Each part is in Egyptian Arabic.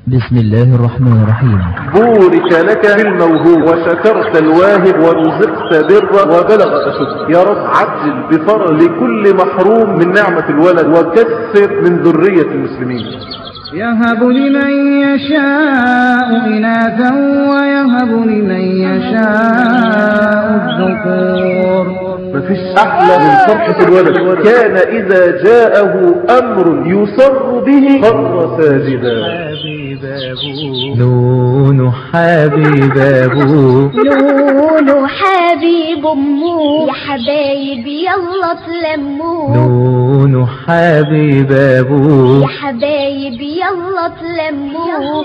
بسم الله الرحمن الرحيم بورك لك في الموهوب وشكرت الواهب ورزقت بر وبلغ أشد يا رب عجل بفرج لكل محروم من نعمة الولد وكثر من ذرية المسلمين يهب لمن يشاء إناثا ويهب لمن يشاء الذكور مفيش أحلى من فرحة الولد كان إذا جاءه أمر يصر به خر ساجدا نون حبيب أبوه نونو حبيب امه يا حبايبي يلا تلموه نون حبيب أبوه يا حبايبي يلا تلموه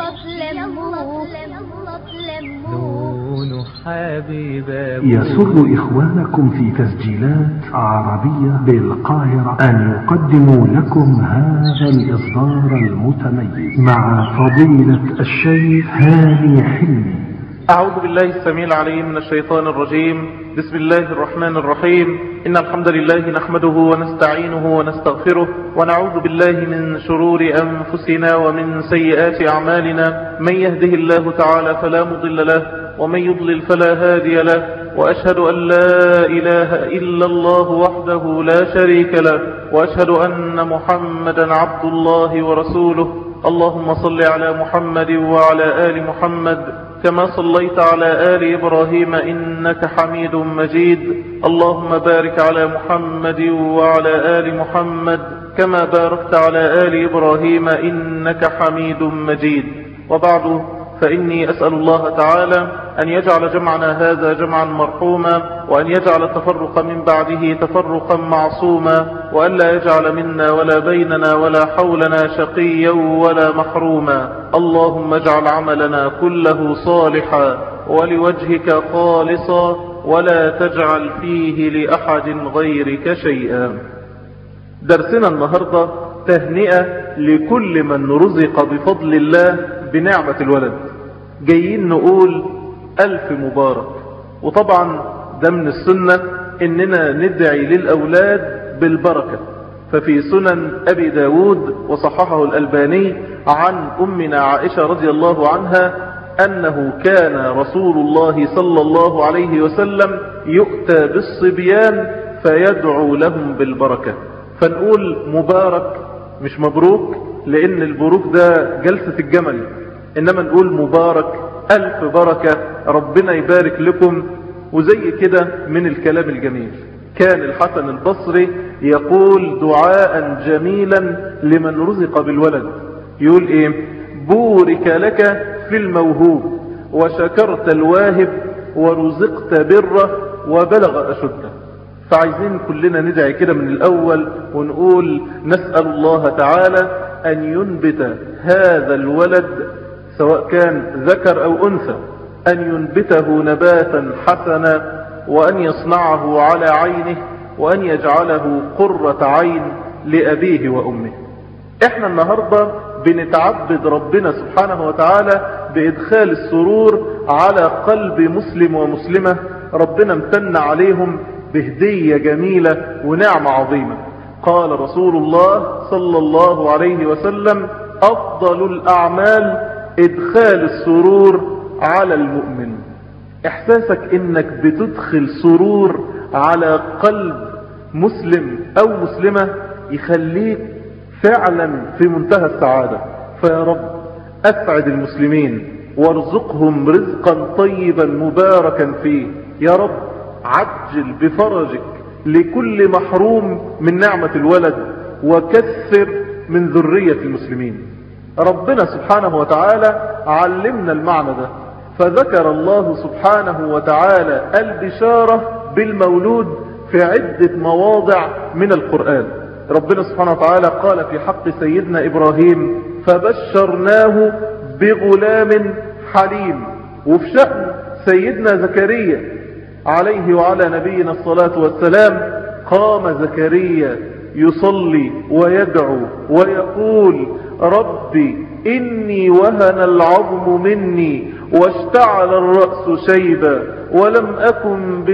نون حبيب أبوه يسر إخوانكم في تسجيلات عربية بالقاهرة أن يقدموا لكم هذا الإصدار المتميز مع فضيلة الشيخ هاني حلمي أعوذ بالله السميع العليم من الشيطان الرجيم بسم الله الرحمن الرحيم إن الحمد لله نحمده ونستعينه ونستغفره ونعوذ بالله من شرور أنفسنا ومن سيئات أعمالنا من يهده الله تعالى فلا مضل له ومن يضلل فلا هادي له وأشهد أن لا إله إلا الله وحده لا شريك له وأشهد أن محمدا عبد الله ورسوله اللهم صل على محمد وعلى آل محمد كما صليت على آل إبراهيم إنك حميد مجيد اللهم بارك على محمد وعلى آل محمد كما باركت على آل إبراهيم إنك حميد مجيد وبعد فإني أسأل الله تعالى أن يجعل جمعنا هذا جمعا مرحوما وأن يجعل التفرق من بعده تفرقا معصوما وأن لا يجعل منا ولا بيننا ولا حولنا شقيا ولا محروما اللهم اجعل عملنا كله صالحا ولوجهك خالصا ولا تجعل فيه لأحد غيرك شيئا درسنا النهاردة تهنئة لكل من رزق بفضل الله بنعمة الولد جايين نقول ألف مبارك وطبعا ده من السنة إننا ندعي للأولاد بالبركة ففي سنن أبي داود وصححه الألباني عن أمنا عائشة رضي الله عنها أنه كان رسول الله صلى الله عليه وسلم يؤتى بالصبيان فيدعو لهم بالبركة فنقول مبارك مش مبروك لأن البروك ده جلسة الجمل إنما نقول مبارك ألف بركة ربنا يبارك لكم وزي كده من الكلام الجميل كان الحسن البصري يقول دعاء جميلا لمن رزق بالولد يقول ايه بورك لك في الموهوب وشكرت الواهب ورزقت بره وبلغ أشده فعايزين كلنا ندعي كده من الأول ونقول نسأل الله تعالى أن ينبت هذا الولد سواء كان ذكر أو أنثى أن ينبته نباتا حسنا وأن يصنعه على عينه وأن يجعله قرة عين لأبيه وأمه احنا النهاردة بنتعبد ربنا سبحانه وتعالى بإدخال السرور على قلب مسلم ومسلمة ربنا امتن عليهم بهدية جميلة ونعمة عظيمة قال رسول الله صلى الله عليه وسلم أفضل الأعمال إدخال السرور على المؤمن إحساسك إنك بتدخل سرور على قلب مسلم أو مسلمة يخليك فعلا في منتهى السعادة فيا رب أسعد المسلمين وارزقهم رزقا طيبا مباركا فيه يا رب عجل بفرجك لكل محروم من نعمة الولد وكثر من ذرية المسلمين ربنا سبحانه وتعالى علمنا المعنى ده فذكر الله سبحانه وتعالى البشارة بالمولود في عدة مواضع من القرآن ربنا سبحانه وتعالى قال في حق سيدنا إبراهيم فبشرناه بغلام حليم وفي شأن سيدنا زكريا عليه وعلى نبينا الصلاة والسلام قام زكريا يصلي ويدعو ويقول ربي إني وهن العظم مني واشتعل الرأس شيبا ولم أكن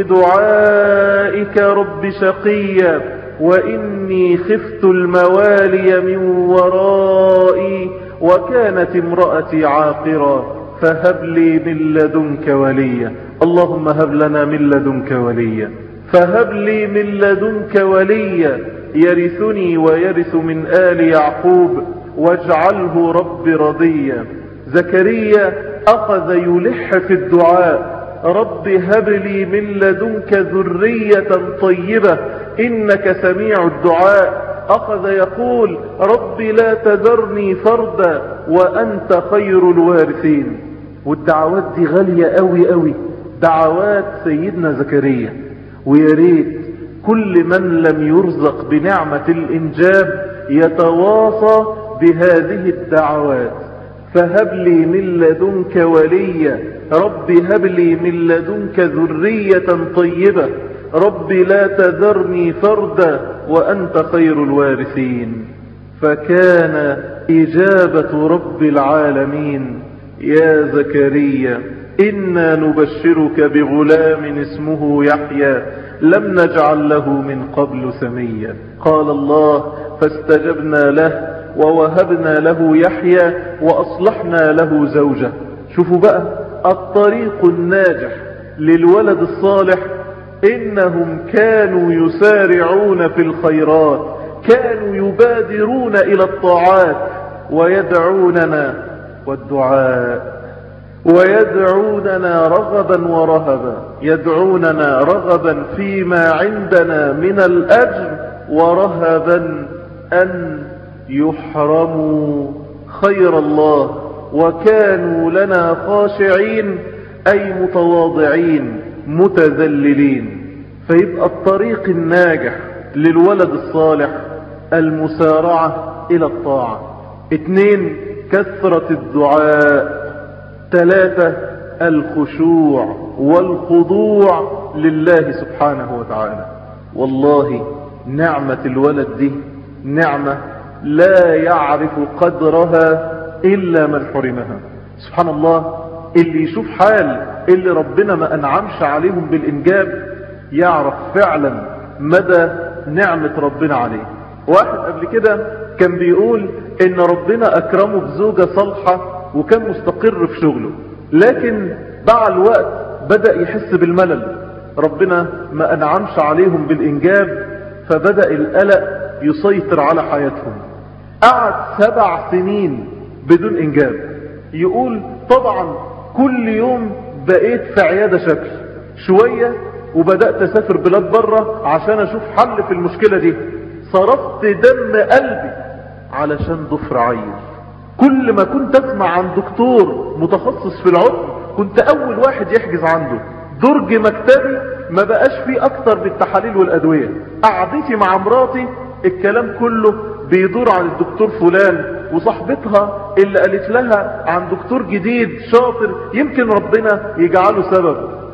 بدعائك رب شقيا وإني خفت الموالي من ورائي وكانت امرأتي عاقرا فهب لي من لدنك وليا اللهم هب لنا من لدنك وليا فهب لي من لدنك وليا يرثني ويرث من آل يعقوب واجعله رب رضيا زكريا أخذ يلح في الدعاء رب هب لي من لدنك ذرية طيبة إنك سميع الدعاء أخذ يقول رب لا تذرني فردا وأنت خير الوارثين والدعوات دي غالية قوي قوي دعوات سيدنا زكريا ويا ريت كل من لم يرزق بنعمة الإنجاب يتواصى بهذه الدعوات فهب لي من لدنك وليا رب هب لي من لدنك ذرية طيبة رب لا تذرني فردا وأنت خير الوارثين فكان إجابة رب العالمين يا زكريا إنا نبشرك بغلام اسمه يحيى لم نجعل له من قبل سميا قال الله فاستجبنا له ووهبنا له يحيى وأصلحنا له زوجه شوفوا بقى الطريق الناجح للولد الصالح إنهم كانوا يسارعون في الخيرات كانوا يبادرون إلى الطاعات ويدعوننا والدعاء ويدعوننا رغبا ورهبا يدعوننا رغبا فيما عندنا من الأجر ورهبا أن يحرموا خير الله وكانوا لنا خاشعين أي متواضعين متذللين فيبقى الطريق الناجح للولد الصالح المسارعة إلى الطاعة اتنين كثرة الدعاء ثلاثة الخشوع والخضوع لله سبحانه وتعالى والله نعمة الولد دي نعمة لا يعرف قدرها إلا من حرمها سبحان الله اللي يشوف حال اللي ربنا ما أنعمش عليهم بالإنجاب يعرف فعلا مدى نعمة ربنا عليه واحد قبل كده كان بيقول ان ربنا اكرمه بزوجة صالحة وكان مستقر في شغله لكن مع الوقت بدأ يحس بالملل ربنا ما انعمش عليهم بالانجاب فبدأ القلق يسيطر على حياتهم قعد سبع سنين بدون انجاب يقول طبعا كل يوم بقيت في عيادة شكل شوية وبدأت اسافر بلاد بره عشان اشوف حل في المشكلة دي صرفت دم قلبي علشان ضفر عيل كل ما كنت اسمع عن دكتور متخصص في العضو كنت اول واحد يحجز عنده درج مكتبي ما بقاش فيه اكتر بالتحاليل والادوية قعدتي مع مراتي الكلام كله بيدور عن الدكتور فلان وصاحبتها اللي قالت لها عن دكتور جديد شاطر يمكن ربنا يجعله سبب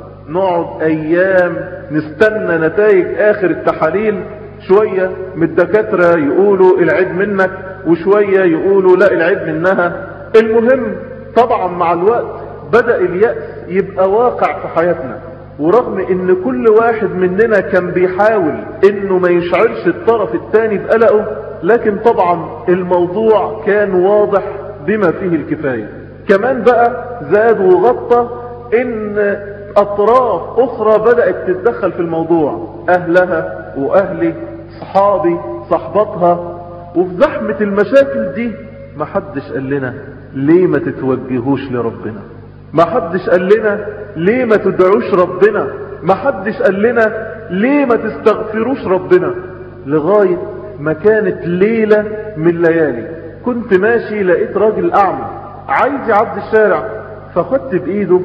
نقعد ايام نستنى نتائج اخر التحاليل شوية من الدكاترة يقولوا العيب منك وشوية يقولوا لا العيب منها المهم طبعا مع الوقت بدأ اليأس يبقى واقع في حياتنا ورغم ان كل واحد مننا كان بيحاول انه ما يشعرش الطرف الثاني بقلقه لكن طبعا الموضوع كان واضح بما فيه الكفاية كمان بقى زاد وغطى ان اطراف اخرى بدأت تتدخل في الموضوع اهلها واهلي صحابي صحباتها وفي زحمة المشاكل دي ما حدش قال لنا ليه ما تتوجهوش لربنا ما حدش قال لنا ليه ما تدعوش ربنا ما حدش قال لنا ليه ما تستغفروش ربنا لغاية ما كانت ليلة من ليالي كنت ماشي لقيت راجل اعمى عايز يعدي الشارع فخدت بايده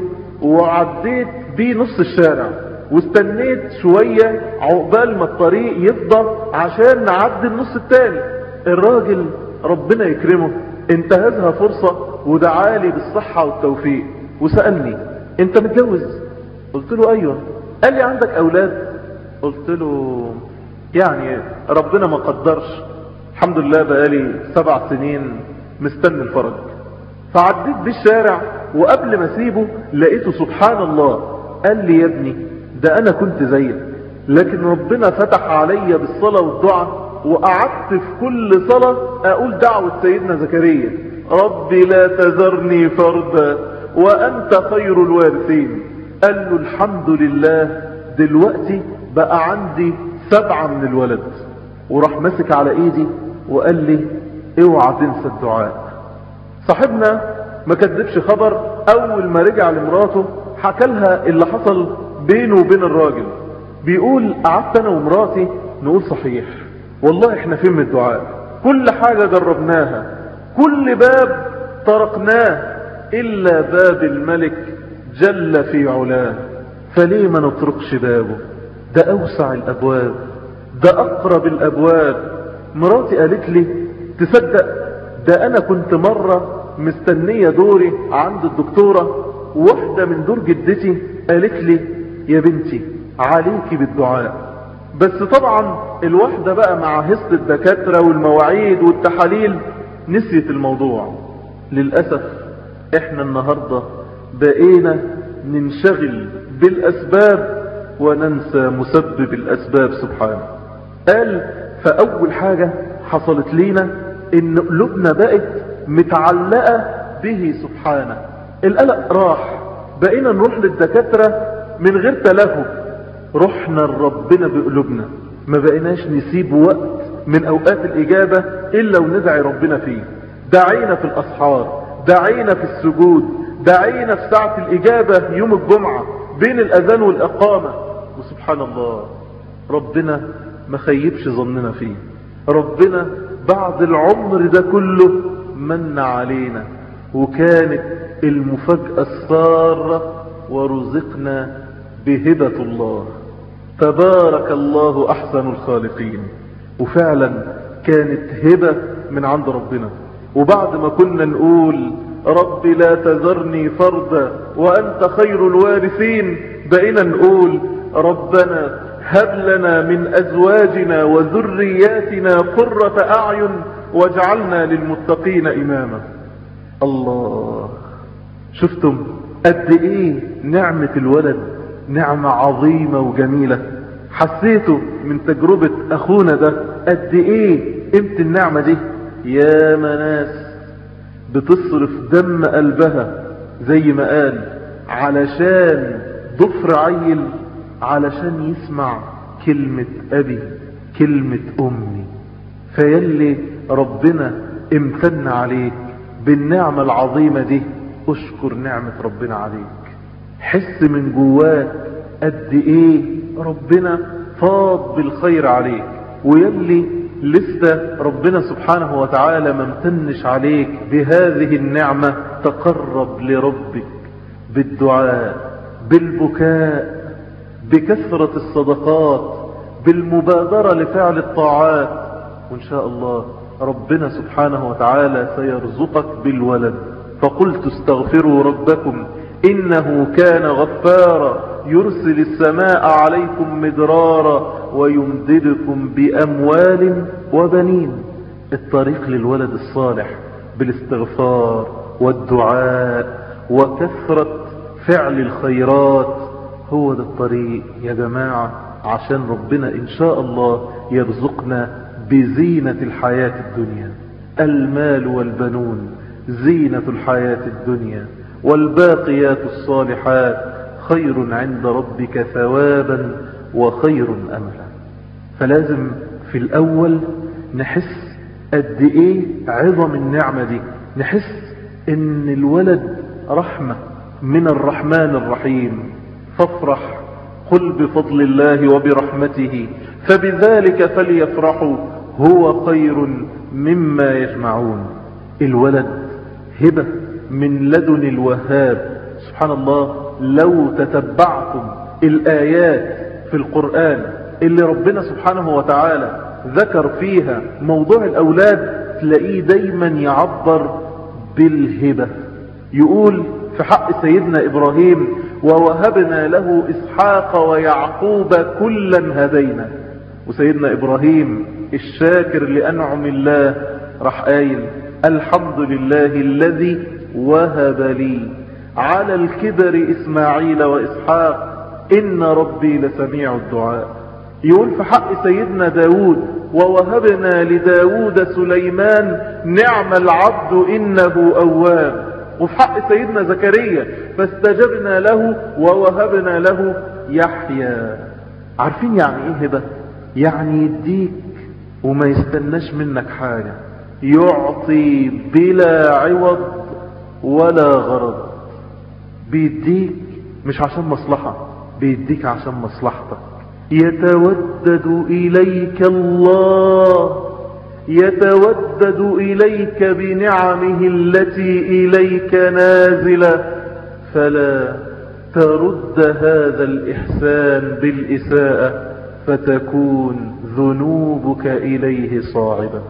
وعديت بيه نص الشارع واستنيت شوية عقبال ما الطريق يفضى عشان نعدي النص التاني الراجل ربنا يكرمه انتهزها فرصة ودعالي بالصحة والتوفيق وسألني انت متجوز قلت له ايوه قال لي عندك اولاد قلت له يعني ربنا ما قدرش الحمد لله بقالي سبع سنين مستني الفرج فعديت بالشارع وقبل ما اسيبه لقيته سبحان الله قال لي يا ابني ده انا كنت زيك لكن ربنا فتح عليا بالصلاة والدعاء وقعدت في كل صلاة اقول دعوة سيدنا زكريا رب لا تذرني فردا وأنت خير الوارثين قال له الحمد لله دلوقتي بقى عندي سبعة من الولد وراح مسك على ايدي وقال لي اوعى تنسى الدعاء صاحبنا ما كذبش خبر اول ما رجع لمراته حكى لها اللي حصل بينه وبين الراجل بيقول قعدت انا ومراتي نقول صحيح والله احنا فين من الدعاء كل حاجة جربناها كل باب طرقناه الا باب الملك جل في علاه فليه ما نطرقش بابه ده اوسع الابواب ده اقرب الابواب مراتي قالت لي تصدق ده انا كنت مرة مستنية دوري عند الدكتورة واحدة من دور جدتي قالت لي يا بنتي عليكي بالدعاء بس طبعا الواحدة بقى مع هصة الدكاترة والمواعيد والتحاليل نسيت الموضوع للأسف احنا النهاردة بقينا ننشغل بالأسباب وننسى مسبب الأسباب سبحانه قال فأول حاجة حصلت لينا ان قلوبنا بقت متعلقة به سبحانه القلق راح بقينا نروح للدكاترة من غير تلهف رحنا لربنا بقلوبنا ما بقيناش نسيب وقت من اوقات الاجابة الا وندعي ربنا فيه دعينا في الاسحار دعينا في السجود دعينا في ساعة الاجابة يوم الجمعة بين الاذان والاقامة وسبحان الله ربنا ما خيبش ظننا فيه ربنا بعد العمر ده كله من علينا وكانت المفاجأة السارة ورزقنا بهبة الله تبارك الله أحسن الخالقين وفعلا كانت هبة من عند ربنا وبعد ما كنا نقول رب لا تذرني فردا وأنت خير الوارثين بقينا نقول ربنا هب لنا من أزواجنا وذرياتنا قرة أعين واجعلنا للمتقين إماما الله شفتم قد ايه نعمة الولد نعمة عظيمة وجميلة حسيتوا من تجربة اخونا ده قد ايه قيمة النعمة دي يا مناس بتصرف دم قلبها زي ما قال علشان ضفر عيل علشان يسمع كلمة ابي كلمة امي فيلي ربنا امتن عليك بالنعمة العظيمة دي اشكر نعمة ربنا عليك حس من جواك قد ايه ربنا فاض بالخير عليك ويلي لسه ربنا سبحانه وتعالى ما امتنش عليك بهذه النعمة تقرب لربك بالدعاء بالبكاء بكثرة الصدقات بالمبادرة لفعل الطاعات وان شاء الله ربنا سبحانه وتعالى سيرزقك بالولد فقلت استغفروا ربكم إنه كان غفارا يرسل السماء عليكم مدرارا ويمددكم بأموال وبنين الطريق للولد الصالح بالاستغفار والدعاء وكثرة فعل الخيرات هو ده الطريق يا جماعة عشان ربنا إن شاء الله يرزقنا بزينة الحياة الدنيا المال والبنون زينة الحياة الدنيا والباقيات الصالحات خير عند ربك ثوابا وخير أملا فلازم في الأول نحس قد إيه عظم النعمة دي نحس إن الولد رحمة من الرحمن الرحيم فافرح قل بفضل الله وبرحمته فبذلك فليفرحوا هو خير مما يجمعون الولد هبة من لدن الوهاب سبحان الله لو تتبعتم الآيات في القرآن اللي ربنا سبحانه وتعالى ذكر فيها موضوع الأولاد تلاقيه دايما يعبر بالهبة يقول في حق سيدنا إبراهيم ووهبنا له إسحاق ويعقوب كلا هدينا وسيدنا إبراهيم الشاكر لأنعم الله راح قايل الحمد لله الذي وهب لي على الكبر إسماعيل وإسحاق إن ربي لسميع الدعاء يقول في حق سيدنا داود ووهبنا لداود سليمان نعم العبد إنه أواب وفي حق سيدنا زكريا فاستجبنا له ووهبنا له يحيى عارفين يعني ايه هبة يعني يديك وما يستناش منك حاجة يعطي بلا عوض ولا غرض بيديك مش عشان مصلحة بيديك عشان مصلحتك يتودد إليك الله يتودد إليك بنعمه التي إليك نازلة فلا ترد هذا الإحسان بالإساءة فتكون ذنوبك إليه صاعبة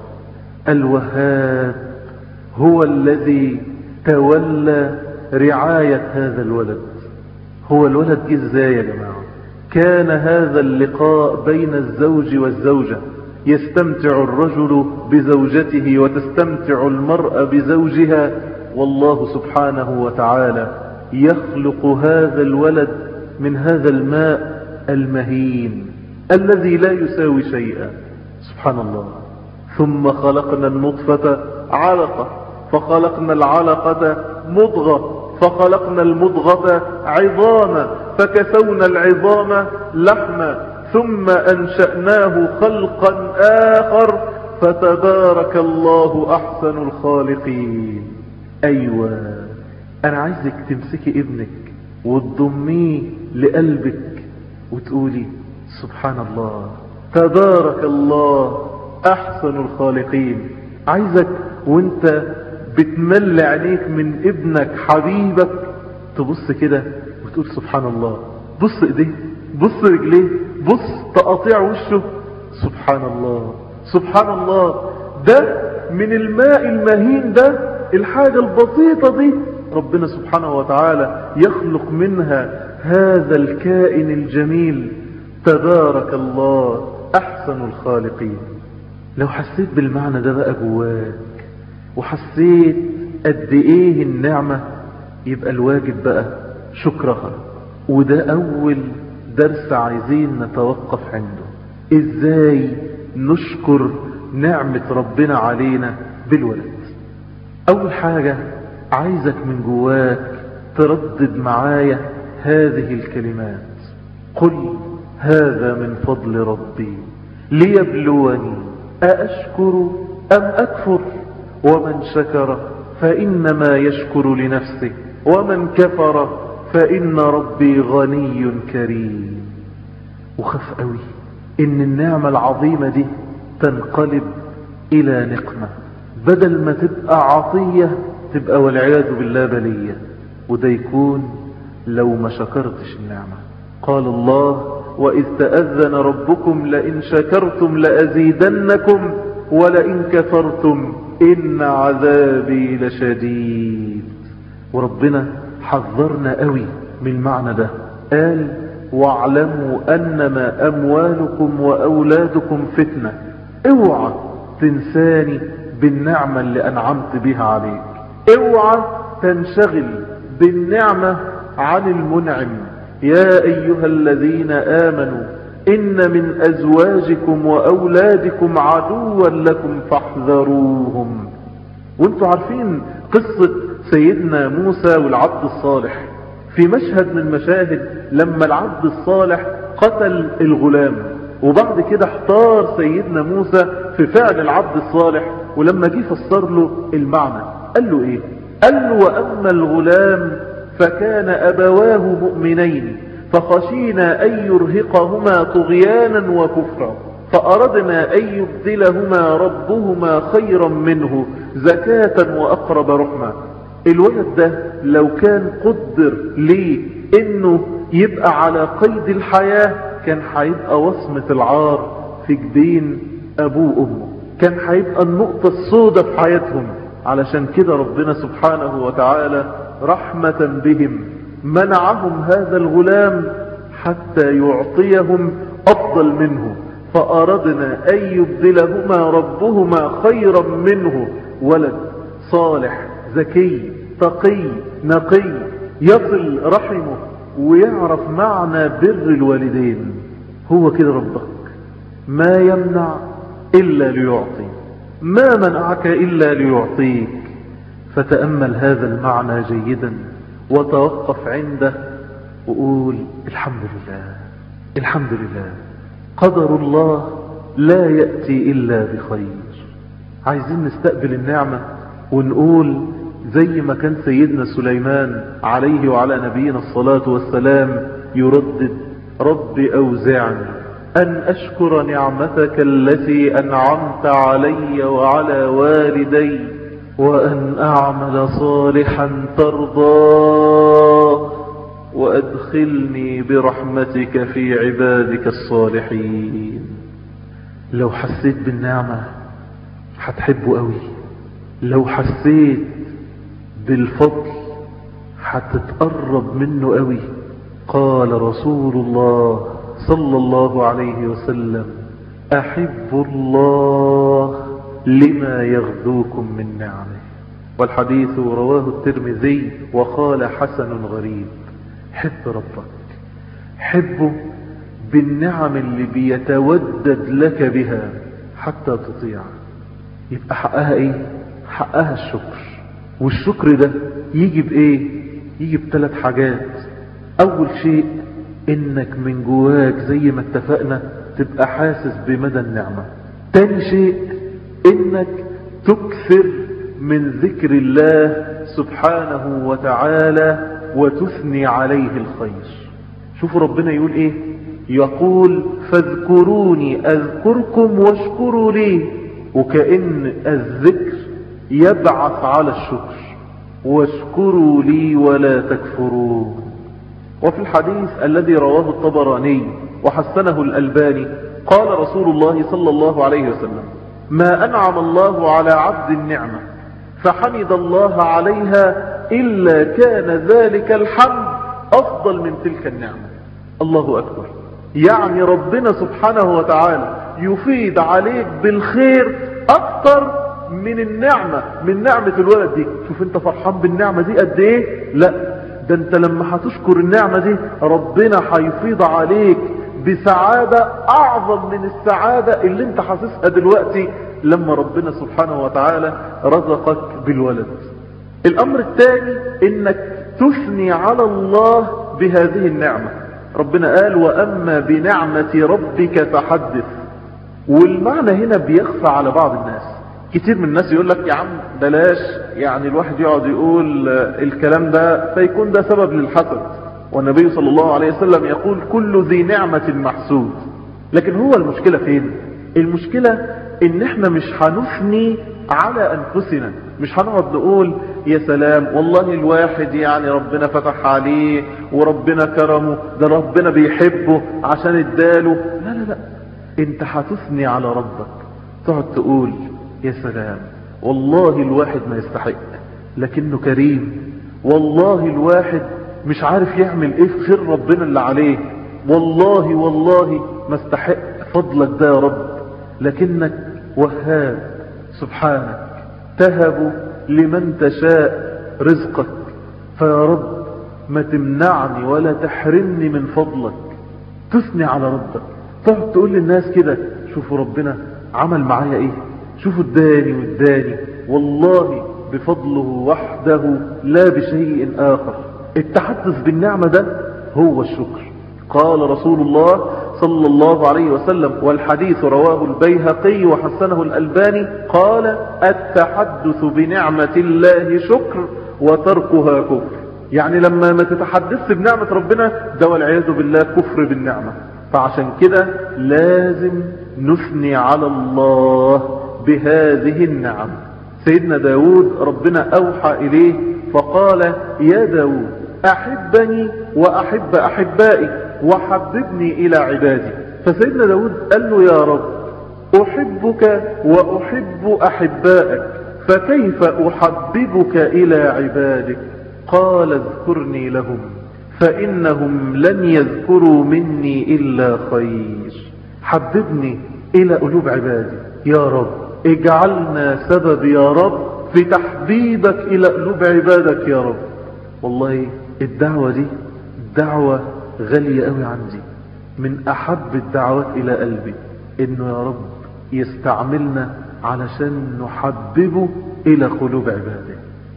الوهاب هو الذي تولى رعاية هذا الولد هو الولد جه ازاي يا جماعة كان هذا اللقاء بين الزوج والزوجة يستمتع الرجل بزوجته وتستمتع المرأة بزوجها والله سبحانه وتعالى يخلق هذا الولد من هذا الماء المهين الذي لا يساوي شيئا سبحان الله ثم خلقنا النطفة علقة فخلقنا العلقة مضغة فخلقنا المضغة عظاما فكسونا العظام لحما ثم أنشأناه خلقا آخر فتبارك الله أحسن الخالقين أيوة أنا عايزك تمسكي ابنك وتضميه لقلبك وتقولي سبحان الله تبارك الله أحسن الخالقين عايزك وانت بتمل عينيك من ابنك حبيبك تبص كده وتقول سبحان الله بص ايديه بص رجليه بص تقاطيع وشه سبحان الله سبحان الله ده من الماء المهين ده الحاجة البسيطة دي ربنا سبحانه وتعالى يخلق منها هذا الكائن الجميل تبارك الله أحسن الخالقين لو حسيت بالمعنى ده بقى جواك وحسيت قد ايه النعمة يبقى الواجب بقى شكرها وده اول درس عايزين نتوقف عنده ازاي نشكر نعمة ربنا علينا بالولد اول حاجة عايزك من جواك تردد معايا هذه الكلمات قل هذا من فضل ربي ليبلوني أأشكر أم أكفر ومن شكر فإنما يشكر لنفسه ومن كفر فإن ربي غني كريم وخف قوي إن النعمة العظيمة دي تنقلب إلى نقمة بدل ما تبقى عطية تبقى والعياذ بالله بلية وده يكون لو ما شكرتش النعمة قال الله وإذ تأذن ربكم لئن شكرتم لأزيدنكم ولئن كفرتم إن عذابي لشديد وربنا حذرنا قوي من المعنى ده قال واعلموا أنما أموالكم وأولادكم فتنة اوعى تنساني بالنعمة اللي أنعمت بها عليك اوعى تنشغل بالنعمة عن المنعم يا أيها الذين آمنوا إن من أزواجكم وأولادكم عدوا لكم فاحذروهم وانتوا عارفين قصة سيدنا موسى والعبد الصالح في مشهد من مشاهد لما العبد الصالح قتل الغلام وبعد كده احتار سيدنا موسى في فعل العبد الصالح ولما جه فسر له المعنى قال له ايه قال له وأما الغلام فكان أبواه مؤمنين فخشينا أن يرهقهما طغيانا وكفرا فأردنا أن يبدلهما ربهما خيرا منه زكاة وأقرب رحمة الولد ده لو كان قدر ليه انه يبقى على قيد الحياة كان هيبقى وصمة العار في جبين ابوه وامه كان هيبقى النقطة السوداء في حياتهم علشان كده ربنا سبحانه وتعالى رحمة بهم منعهم هذا الغلام حتى يعطيهم أفضل منه فأردنا أن يبدلهما ربهما خيرا منه ولد صالح ذكي تقي نقي يصل رحمه ويعرف معنى بر الوالدين هو كده ربك ما يمنع إلا ليعطي ما منعك إلا ليعطيك فتأمل هذا المعنى جيدا وتوقف عنده وقول الحمد لله الحمد لله قدر الله لا يأتي إلا بخير عايزين نستقبل النعمة ونقول زي ما كان سيدنا سليمان عليه وعلى نبينا الصلاة والسلام يردد رب أوزعني أن أشكر نعمتك التي أنعمت علي وعلى والدي وأن أعمل صالحا ترضاه وأدخلني برحمتك في عبادك الصالحين لو حسيت بالنعمة هتحبه قوي لو حسيت بالفضل هتتقرب منه قوي قال رسول الله صلى الله عليه وسلم أحب الله لما يغدوكم من نعمه والحديث رواه الترمذي وقال حسن غريب حب ربك حبه بالنعم اللي بيتودد لك بها حتى تطيع يبقى حقها ايه حقها الشكر والشكر ده يجي بايه يجي بثلاث حاجات اول شيء انك من جواك زي ما اتفقنا تبقى حاسس بمدى النعمة تاني شيء انك تكثر من ذكر الله سبحانه وتعالى وتثني عليه الخير شوفوا ربنا يقول ايه يقول فاذكروني اذكركم واشكروا لي وكأن الذكر يبعث على الشكر واشكروا لي ولا تكفرون وفي الحديث الذي رواه الطبراني وحسنه الألباني قال رسول الله صلى الله عليه وسلم ما أنعم الله على عبد النعمة فحمد الله عليها إلا كان ذلك الحمد أفضل من تلك النعمة الله أكبر يعني ربنا سبحانه وتعالى يفيد عليك بالخير أكتر من النعمة من نعمة الولد دي شوف انت فرحان بالنعمة دي قد ايه لا ده انت لما هتشكر النعمة دي ربنا هيفيض عليك بسعادة اعظم من السعادة اللي انت حاسسها دلوقتي لما ربنا سبحانه وتعالى رزقك بالولد الامر الثاني انك تثني على الله بهذه النعمة ربنا قال واما بنعمة ربك فحدث والمعنى هنا بيخفى على بعض الناس كتير من الناس يقول لك يا عم بلاش يعني الواحد يقعد يقول الكلام ده فيكون ده سبب للحسد والنبي صلى الله عليه وسلم يقول كل ذي نعمة محسود لكن هو المشكلة فين المشكلة ان احنا مش هنثني على انفسنا مش هنقعد نقول يا سلام والله الواحد يعني ربنا فتح عليه وربنا كرمه ده ربنا بيحبه عشان اداله لا لا لا انت هتثني على ربك تقعد تقول يا سلام والله الواحد ما يستحق لكنه كريم والله الواحد مش عارف يعمل ايه في خير ربنا اللي عليه والله والله ما استحق فضلك ده يا رب لكنك وهاب سبحانك تهب لمن تشاء رزقك فيا رب ما تمنعني ولا تحرمني من فضلك تثني على ربك تقعد تقول للناس كده شوفوا ربنا عمل معايا ايه شوفوا اداني واداني والله بفضله وحده لا بشيء آخر التحدث بالنعمة ده هو الشكر قال رسول الله صلى الله عليه وسلم والحديث رواه البيهقي وحسنه الألباني قال التحدث بنعمة الله شكر وتركها كفر يعني لما ما تتحدث بنعمة ربنا ده والعياذ بالله كفر بالنعمة فعشان كده لازم نثني على الله بهذه النعم سيدنا داود ربنا أوحى إليه فقال يا داود أحبني وأحب أحبائي وحببني إلى عبادي فسيدنا داود قال له يا رب أحبك وأحب أحبائك فكيف أحببك إلى عبادك قال اذكرني لهم فإنهم لن يذكروا مني إلا خير حببني إلى قلوب عبادي يا رب اجعلنا سبب يا رب في تحبيبك إلى قلوب عبادك يا رب والله الدعوة دي دعوة غالية قوي عندي من أحب الدعوات إلى قلبي إنه يا رب يستعملنا علشان نحببه إلى قلوب عباده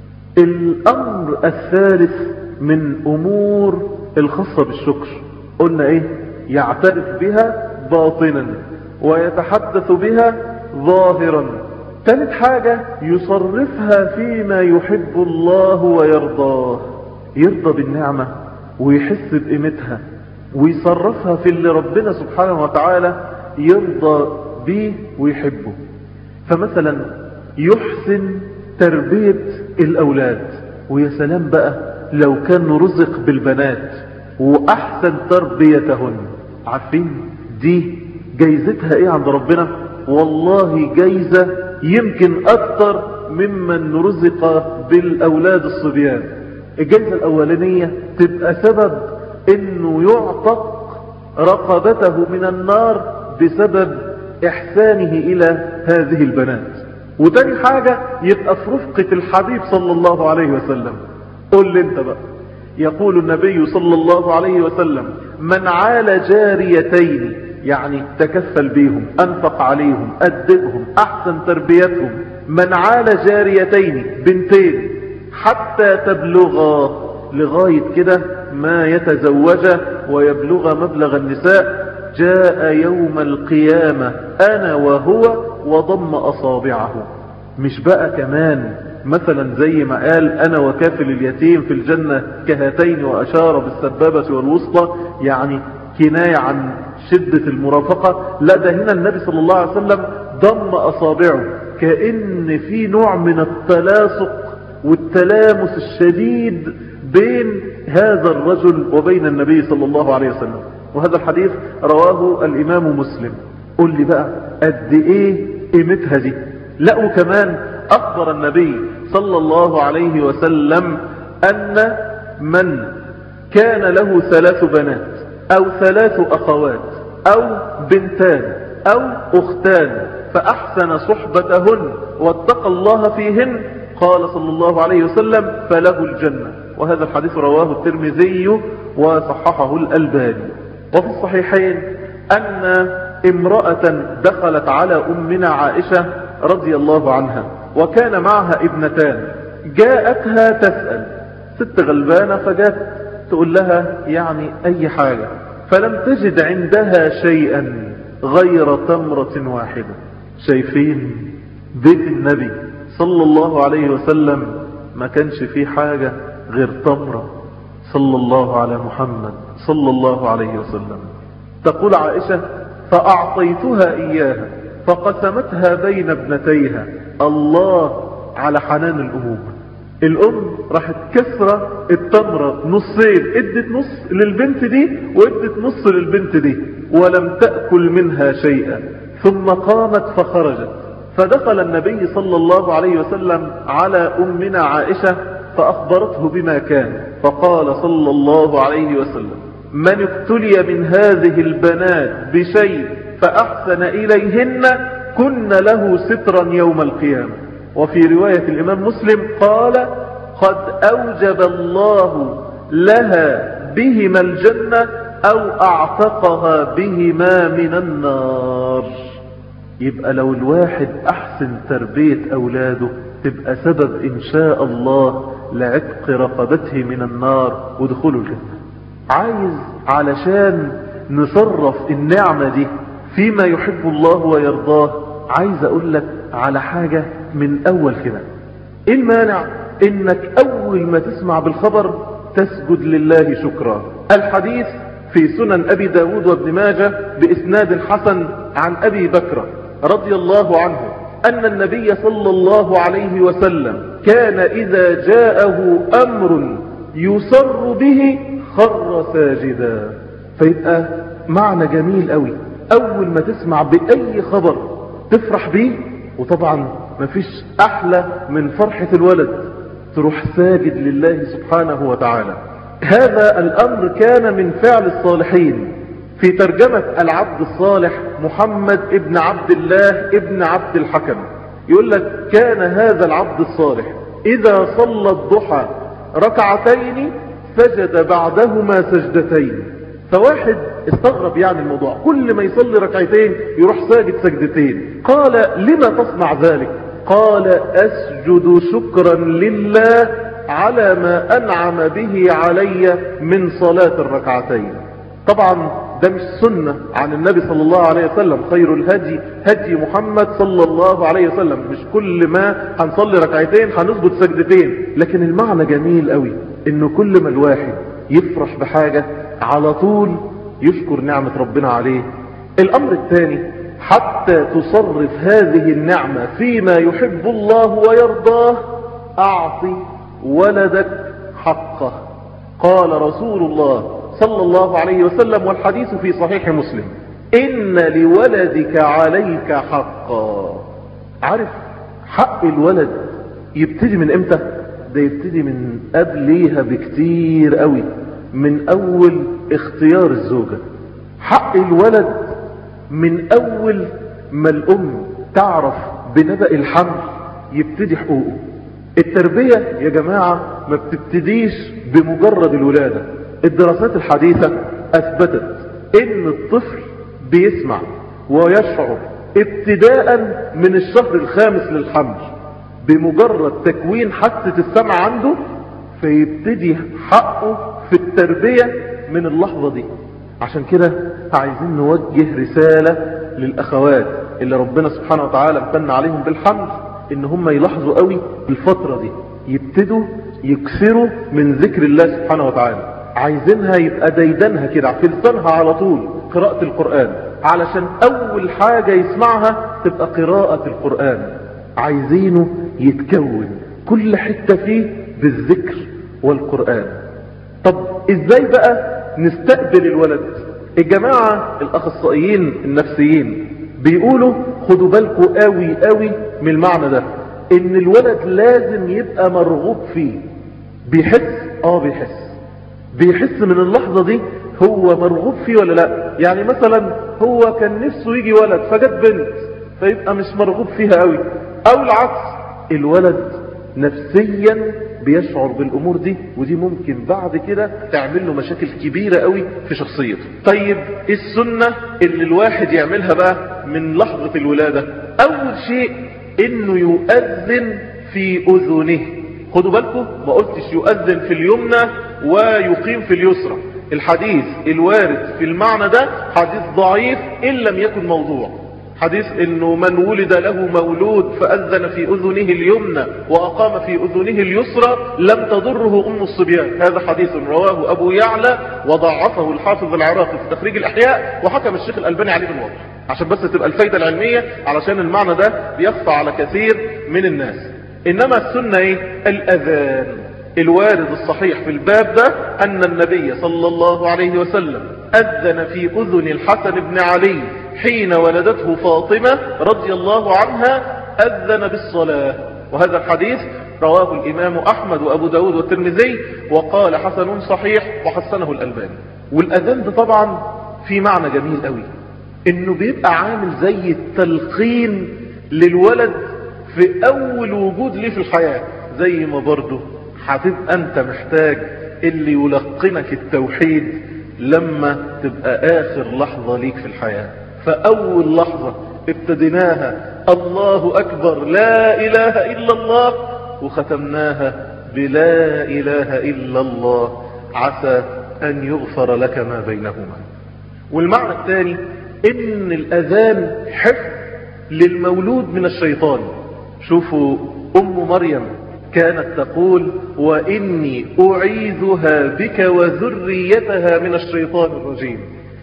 الأمر الثالث من أمور الخاصة بالشكر قلنا إيه يعترف بها باطنا ويتحدث بها ظاهرا ثالث حاجة يصرفها فيما يحب الله ويرضاه يرضى بالنعمة ويحس بقيمتها ويصرفها في اللي ربنا سبحانه وتعالى يرضى به ويحبه فمثلا يحسن تربية الأولاد ويا سلام بقى لو كان رزق بالبنات وأحسن تربيتهن عارفين دي جايزتها ايه عند ربنا والله جايزة يمكن أكتر ممن رزق بالأولاد الصبيان الجايزة الأولانية تبقى سبب انه يعتق رقبته من النار بسبب احسانه الى هذه البنات وتاني حاجة يبقى في رفقة الحبيب صلى الله عليه وسلم قل لي انت بقى يقول النبي صلى الله عليه وسلم من عال جاريتين يعني تكفل بيهم انفق عليهم ادبهم احسن تربيتهم من عال جاريتين بنتين حتى تبلغا لغاية كده ما يتزوج ويبلغ مبلغ النساء جاء يوم القيامة أنا وهو وضم أصابعه مش بقى كمان مثلا زي ما قال أنا وكافل اليتيم في الجنة كهاتين وأشار بالسبابة والوسطى يعني كناية عن شدة المرافقة لا ده هنا النبي صلى الله عليه وسلم ضم أصابعه كأن في نوع من التلاصق والتلامس الشديد بين هذا الرجل وبين النبي صلى الله عليه وسلم وهذا الحديث رواه الإمام مسلم قل لي بقى قد ايه قيمتها دي لا وكمان أخبر النبي صلى الله عليه وسلم أن من كان له ثلاث بنات أو ثلاث أخوات أو بنتان أو أختان فأحسن صحبتهن واتقى الله فيهن قال صلى الله عليه وسلم فله الجنة وهذا الحديث رواه الترمذي وصححه الألباني وفي الصحيحين أن امرأة دخلت على أمنا عائشة رضي الله عنها وكان معها ابنتان جاءتها تسأل ست غلبانة فجات تقول لها يعني أي حاجة فلم تجد عندها شيئا غير تمرة واحدة شايفين بيت النبي صلى الله عليه وسلم ما كانش فيه حاجة غير تمرة صلى الله على محمد صلى الله عليه وسلم تقول عائشة فأعطيتها إياها فقسمتها بين ابنتيها الله على حنان الأمومة الأم راحت كسرة التمرة نصين ادت نص للبنت دي وادت نص للبنت دي ولم تأكل منها شيئا ثم قامت فخرجت فدخل النبي صلى الله عليه وسلم على أمنا عائشة فأخبرته بما كان فقال صلى الله عليه وسلم من ابتلي من هذه البنات بشيء فأحسن إليهن كن له سترا يوم القيامة وفي رواية الإمام مسلم قال قد أوجب الله لها بهما الجنة أو أعتقها بهما من النار يبقى لو الواحد أحسن تربية أولاده تبقى سبب إن شاء الله لعتق رقبته من النار ودخوله الجنة عايز علشان نصرف النعمة دي فيما يحب الله ويرضاه عايز اقول لك على حاجة من اول كده ايه المانع انك اول ما تسمع بالخبر تسجد لله شكرا الحديث في سنن ابي داود وابن ماجة باسناد حسن عن ابي بكر رضي الله عنه ان النبي صلى الله عليه وسلم كان اذا جاءه امر يسر به خر ساجدا فيبقى معنى جميل قوي اول ما تسمع باي خبر تفرح بيه وطبعا مفيش احلى من فرحة الولد تروح ساجد لله سبحانه وتعالى هذا الامر كان من فعل الصالحين في ترجمة العبد الصالح محمد ابن عبد الله ابن عبد الحكم يقول لك كان هذا العبد الصالح اذا صلى الضحى ركعتين سجد بعدهما سجدتين فواحد استغرب يعني الموضوع كل ما يصلي ركعتين يروح ساجد سجدتين قال لما تصنع ذلك قال أسجد شكرا لله على ما أنعم به علي من صلاة الركعتين طبعا ده مش سنة عن النبي صلى الله عليه وسلم خير الهدي هدي محمد صلى الله عليه وسلم مش كل ما هنصلي ركعتين هنثبت سجدتين لكن المعنى جميل قوي انه كل ما الواحد يفرح بحاجة على طول يشكر نعمة ربنا عليه الامر الثاني حتى تصرف هذه النعمة فيما يحب الله ويرضاه اعطي ولدك حقه قال رسول الله صلى الله عليه وسلم والحديث في صحيح مسلم إن لولدك عليك حقا عارف حق الولد يبتدي من امتى ده يبتدي من قبليها بكتير قوي من اول اختيار الزوجة حق الولد من اول ما الام تعرف بنبأ الحمل يبتدي حقوقه التربية يا جماعة ما بتبتديش بمجرد الولادة الدراسات الحديثة اثبتت ان الطفل بيسمع ويشعر ابتداء من الشهر الخامس للحمل بمجرد تكوين حاسة السمع عنده فيبتدي حقه في التربية من اللحظة دي عشان كده عايزين نوجه رسالة للأخوات اللي ربنا سبحانه وتعالى امتن عليهم بالحمل ان هم يلاحظوا قوي الفترة دي يبتدوا يكسروا من ذكر الله سبحانه وتعالى عايزينها يبقى ديدنها كده في لسانها على طول قراءة القرآن علشان اول حاجة يسمعها تبقى قراءة القرآن عايزينه يتكون كل حتة فيه بالذكر والقرآن طب ازاي بقى نستقبل الولد الجماعة الاخصائيين النفسيين بيقولوا خدوا بالكم قوي قوي من المعنى ده ان الولد لازم يبقى مرغوب فيه بيحس اه بيحس بيحس من اللحظة دي هو مرغوب فيه ولا لا يعني مثلا هو كان نفسه يجي ولد فجت بنت فيبقى مش مرغوب فيها قوي او العكس الولد نفسيا بيشعر بالامور دي ودي ممكن بعد كده تعمل له مشاكل كبيرة قوي في شخصيته طيب إيه السنة اللي الواحد يعملها بقى من لحظة الولادة اول شيء انه يؤذن في اذنه خدوا بالكم ما قلتش يؤذن في اليمنى ويقيم في اليسرى الحديث الوارد في المعنى ده حديث ضعيف ان لم يكن موضوع حديث انه من ولد له مولود فاذن في اذنه اليمنى واقام في اذنه اليسرى لم تضره ام الصبيان هذا حديث رواه ابو يعلى وضعفه الحافظ العراقي في تخريج الاحياء وحكم الشيخ الالباني عليه بالوضع عشان بس تبقى الفايدة العلمية علشان المعنى ده بيخفى على كثير من الناس انما السنة ايه الاذان الوارد الصحيح في الباب ده ان النبي صلى الله عليه وسلم اذن في اذن الحسن بن علي حين ولدته فاطمة رضي الله عنها اذن بالصلاة وهذا الحديث رواه الامام احمد وابو داود والترمذي وقال حسن صحيح وحسنه الالباني والاذان ده طبعا في معنى جميل قوي انه بيبقى عامل زي التلقين للولد في اول وجود ليه في الحياة زي ما برضه هتبقى انت محتاج اللي يلقنك التوحيد لما تبقى اخر لحظة ليك في الحياة فاول لحظة ابتديناها الله اكبر لا اله الا الله وختمناها بلا اله الا الله عسى ان يغفر لك ما بينهما والمعنى الثاني ان الاذان حفظ للمولود من الشيطان شوفوا ام مريم كانت تقول واني اعيذها بك وذريتها من الشيطان الرجيم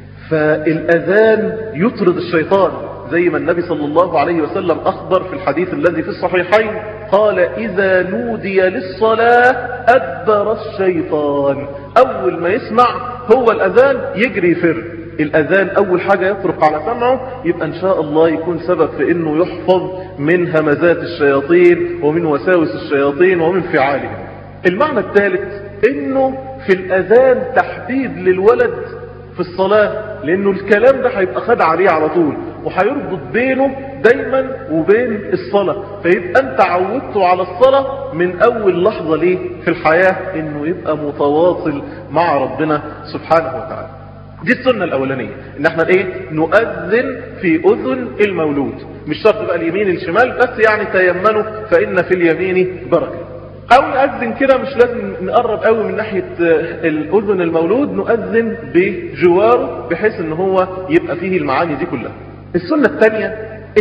فالاذان يطرد الشيطان زي ما النبي صلى الله عليه وسلم اخبر في الحديث الذي في الصحيحين قال اذا نودي للصلاة ادبر الشيطان اول ما يسمع هو الاذان يجري يفر الاذان اول حاجة يطرق على سمعه يبقى ان شاء الله يكون سبب في انه يحفظ من همزات الشياطين ومن وساوس الشياطين ومن فعالهم المعنى الثالث انه في الاذان تحديد للولد في الصلاة لانه الكلام ده هيبقى خد عليه على طول وهيربط بينه دايما وبين الصلاة فيبقى انت عودته على الصلاة من اول لحظة ليه في الحياة انه يبقى متواصل مع ربنا سبحانه وتعالى دي السنة الأولانية إن احنا إيه نؤذن في أذن المولود مش شرط بقى اليمين الشمال بس يعني تيمنوا فإن في اليمين بركة أو نؤذن كده مش لازم نقرب قوي من ناحية آه، الأذن المولود نؤذن بجواره بحيث إن هو يبقى فيه المعاني دي كلها السنة الثانية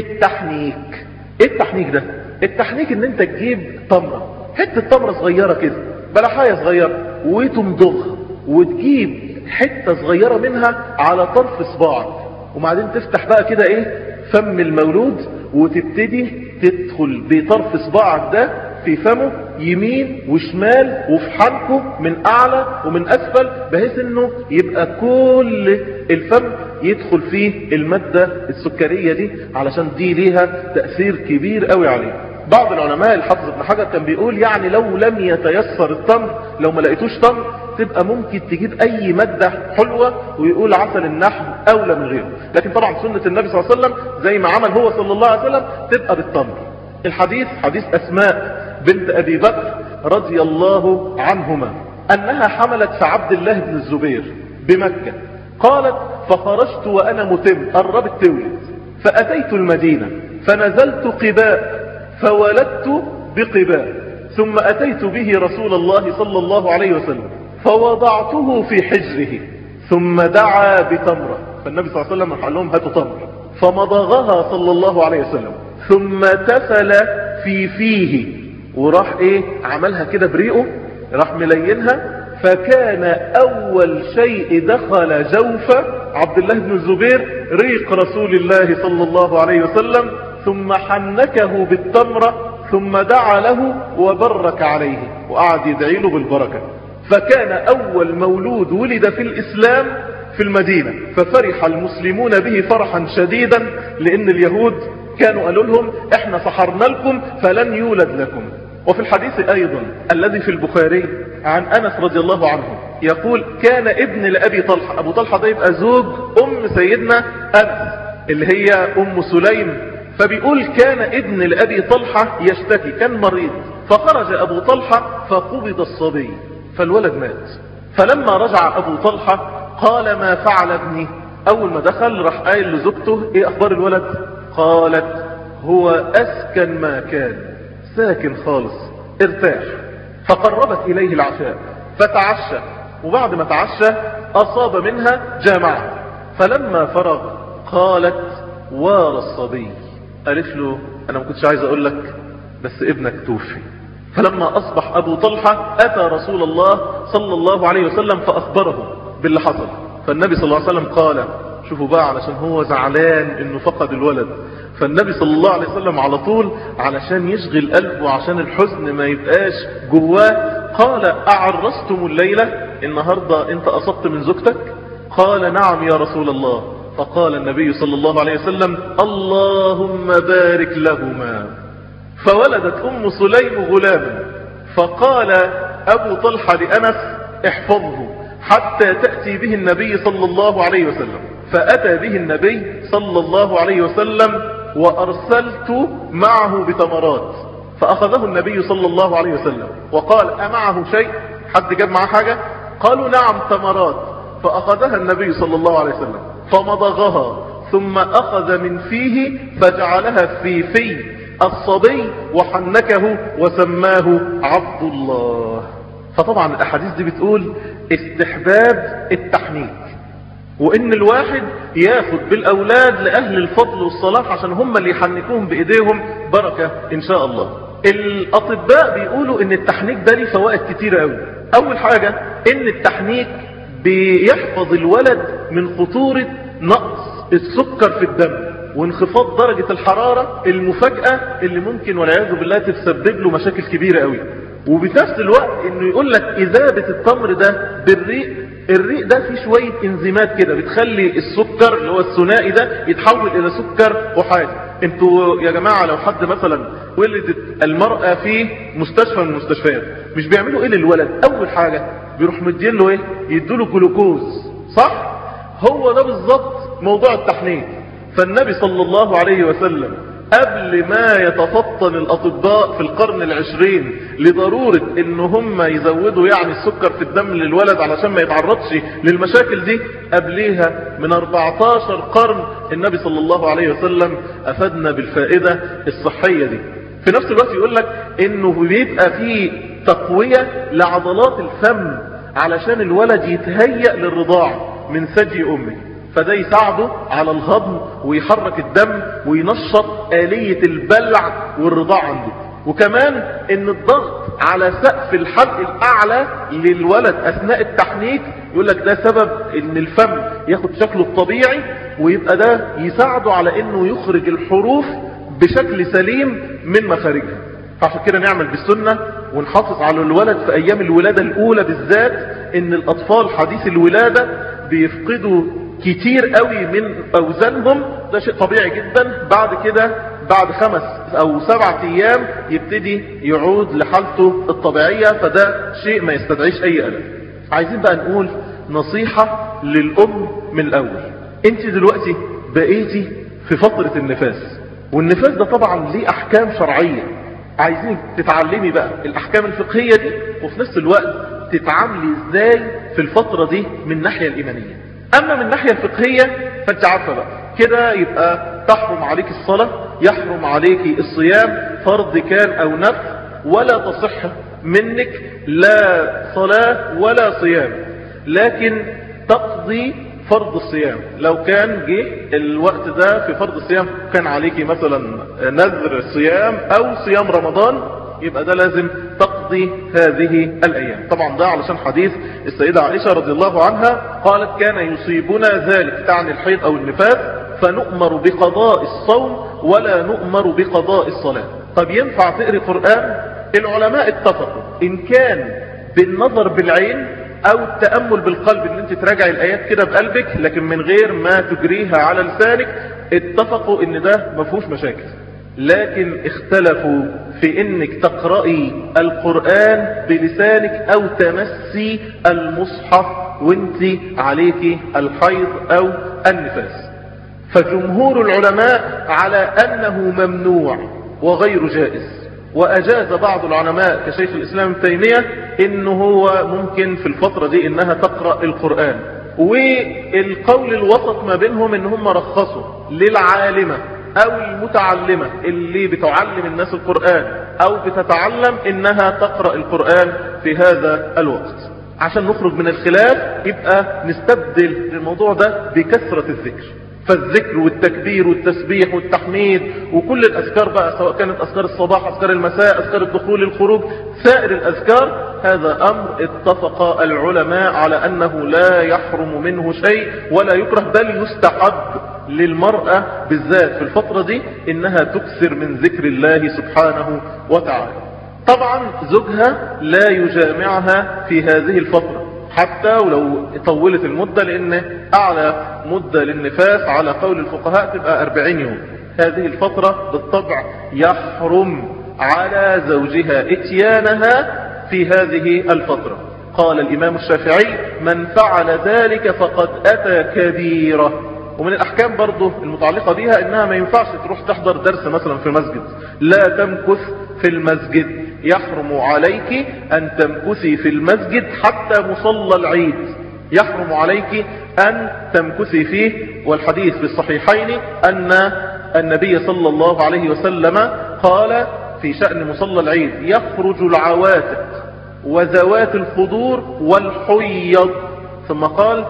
التحنيك ايه التحنيك ده التحنيك ان انت تجيب تمرة حتة تمرة صغيرة كده بلحاية صغيرة وتمضغها وتجيب حتة صغيرة منها على طرف صباعك وبعدين تفتح بقى كده ايه فم المولود وتبتدي تدخل بطرف صباعك ده في فمه يمين وشمال وفي حنكه من اعلى ومن اسفل بحيث انه يبقى كل الفم يدخل فيه المادة السكرية دي علشان دي ليها تأثير كبير قوي عليه بعض العلماء الحافظ ابن حجر كان بيقول يعني لو لم يتيسر التمر لو ما لقيتوش تمر تبقى ممكن تجيب اي مادة حلوة ويقول عسل النحل اولى من غيره لكن طبعا سنة النبي صلى الله عليه وسلم زي ما عمل هو صلى الله عليه وسلم تبقى بالتمر الحديث حديث اسماء بنت ابي بكر رضي الله عنهما انها حملت في عبد الله بن الزبير بمكة قالت فخرجت وانا متم قربت تولد فاتيت المدينة فنزلت قباء فولدت بقباء ثم اتيت به رسول الله صلى الله عليه وسلم فوضعته في حجره ثم دعا بتمرة فالنبي صلى الله عليه وسلم قال لهم هاتوا تمر فمضغها صلى الله عليه وسلم ثم تفل في فيه وراح ايه عملها كده بريقه راح ملينها فكان اول شيء دخل جوف عبد الله بن الزبير ريق رسول الله صلى الله عليه وسلم ثم حنكه بالتمرة ثم دعا له وبرك عليه وقعد يدعي له بالبركة فكان اول مولود ولد في الاسلام في المدينة ففرح المسلمون به فرحا شديدا لان اليهود كانوا قالوا لهم احنا سحرنا لكم فلن يولد لكم وفي الحديث ايضا الذي في البخاري عن انس رضي الله عنه يقول كان ابن لابي طلحة ابو طلحة ده يبقى زوج ام سيدنا انس اللي هي ام سليم فبيقول كان ابن لابي طلحة يشتكي كان مريض فخرج ابو طلحة فقبض الصبي فالولد مات فلما رجع ابو طلحة قال ما فعل ابني اول ما دخل راح قايل لزوجته ايه اخبار الولد قالت هو اسكن ما كان ساكن خالص ارتاح فقربت اليه العشاء فتعشى وبعد ما تعشى اصاب منها جامعة فلما فرغ قالت وار الصبي قالت له انا ما كنتش عايز اقول لك بس ابنك توفي فلما اصبح ابو طلحة اتى رسول الله صلى الله عليه وسلم فاخبره باللي حصل فالنبي صلى الله عليه وسلم قال شوفوا بقى علشان هو زعلان انه فقد الولد فالنبي صلى الله عليه وسلم على طول علشان يشغل قلبه وعشان الحزن ما يبقاش جواه قال اعرستم الليلة النهاردة انت اصبت من زوجتك قال نعم يا رسول الله فقال النبي صلى الله عليه وسلم اللهم بارك لهما فولدت ام سليم غلاما فقال ابو طلحة لانس احفظه حتى تأتي به النبي صلى الله عليه وسلم فأتى به النبي صلى الله عليه وسلم وأرسلت معه بتمرات فأخذه النبي صلى الله عليه وسلم وقال أمعه شيء حد جاب معه حاجة قالوا نعم تمرات فأخذها النبي صلى الله عليه وسلم فمضغها ثم أخذ من فيه فجعلها في في الصبي وحنكه وسماه عبد الله فطبعا الأحاديث دي بتقول استحباب التحنيك وان الواحد ياخد بالاولاد لاهل الفضل والصلاح عشان هم اللي يحنكوهم بايديهم بركة ان شاء الله الاطباء بيقولوا ان التحنيك ده ليه فوائد كتيرة قوي اول حاجة ان التحنيك بيحفظ الولد من خطورة نقص السكر في الدم وانخفاض درجة الحرارة المفاجأة اللي ممكن والعياذ بالله تسبب له مشاكل كبيرة قوي وبنفس الوقت انه يقول لك اذابة التمر ده بالريق الريق ده فيه شوية انزيمات كده بتخلي السكر اللي هو الثنائي ده يتحول الى سكر احادي انتوا يا جماعة لو حد مثلا ولدت المرأة في مستشفى من المستشفيات مش بيعملوا ايه للولد اول حاجة بيروح مدين له ايه يدوله جلوكوز صح هو ده بالظبط موضوع التحنيك فالنبي صلى الله عليه وسلم قبل ما يتفطن الأطباء في القرن العشرين لضرورة ان هم يزودوا يعني السكر في الدم للولد علشان ما يتعرضش للمشاكل دي قبليها من 14 قرن النبي صلى الله عليه وسلم أفادنا بالفائدة الصحية دي في نفس الوقت يقول لك انه بيبقى فيه تقوية لعضلات الفم علشان الولد يتهيأ للرضاع من ثدي امه فده يساعده على الهضم ويحرك الدم وينشط آلية البلع والرضاع عنده وكمان ان الضغط على سقف الحلق الاعلى للولد اثناء التحنيك يقول لك ده سبب ان الفم ياخد شكله الطبيعي ويبقى ده يساعده على انه يخرج الحروف بشكل سليم من مخارجها فعشان كده نعمل بالسنة ونحافظ على الولد في ايام الولادة الاولى بالذات ان الاطفال حديث الولادة بيفقدوا كتير قوي من اوزانهم ده شيء طبيعي جدا بعد كده بعد خمس او سبعة ايام يبتدي يعود لحالته الطبيعية فده شيء ما يستدعيش اي قلق عايزين بقى نقول نصيحة للام من الاول انت دلوقتي بقيتي في فترة النفاس والنفاس ده طبعا ليه احكام شرعية عايزين تتعلمي بقى الاحكام الفقهية دي وفي نفس الوقت تتعاملي ازاي في الفترة دي من الناحية الايمانية اما من الناحية الفقهية فانت عارفة بقى كده يبقى تحرم عليك الصلاة يحرم عليك الصيام فرض كان او نفل ولا تصح منك لا صلاة ولا صيام لكن تقضي فرض الصيام لو كان جه الوقت ده في فرض الصيام كان عليك مثلا نذر صيام او صيام رمضان يبقى ده لازم تقضي هذه الأيام طبعا ده علشان حديث السيدة عائشة رضي الله عنها قالت كان يصيبنا ذلك تعني الحيض أو النفاس فنؤمر بقضاء الصوم ولا نؤمر بقضاء الصلاة طب ينفع تقري قرآن العلماء اتفقوا إن كان بالنظر بالعين او التأمل بالقلب ان انت تراجع الايات كده بقلبك لكن من غير ما تجريها على لسانك اتفقوا ان ده مفهوش مشاكل لكن اختلفوا في انك تقرأي القرآن بلسانك او تمسي المصحف وانت عليك الحيض او النفاس فجمهور العلماء على انه ممنوع وغير جائز واجاز بعض العلماء كشيخ الاسلام ابن تيمية انه هو ممكن في الفترة دي انها تقرأ القرآن والقول الوسط ما بينهم ان هم رخصوا للعالمة او المتعلمة اللي بتعلم الناس القرآن او بتتعلم انها تقرأ القرآن في هذا الوقت عشان نخرج من الخلاف يبقى نستبدل الموضوع ده بكثرة الذكر فالذكر والتكبير والتسبيح والتحميد وكل الأذكار بقى سواء كانت أذكار الصباح أذكار المساء أذكار الدخول الخروج سائر الأذكار هذا أمر اتفق العلماء على أنه لا يحرم منه شيء ولا يكره بل يستحب للمرأة بالذات في الفترة دي إنها تكثر من ذكر الله سبحانه وتعالى طبعا زوجها لا يجامعها في هذه الفترة حتى ولو طولت المدة لان اعلى مدة للنفاس على قول الفقهاء تبقى 40 يوم هذه الفترة بالطبع يحرم على زوجها اتيانها في هذه الفترة قال الامام الشافعي من فعل ذلك فقد اتى كبيرة ومن الاحكام برضه المتعلقة بها انها ما ينفعش تروح تحضر درس مثلا في مسجد لا تمكث في المسجد يحرم عليك أن تمكثي في المسجد حتى مصلى العيد يحرم عليك أن تمكثي فيه والحديث في الصحيحين أن النبي صلى الله عليه وسلم قال في شأن مصلى العيد يخرج العواتق وذوات الخضور والحيض ثم قال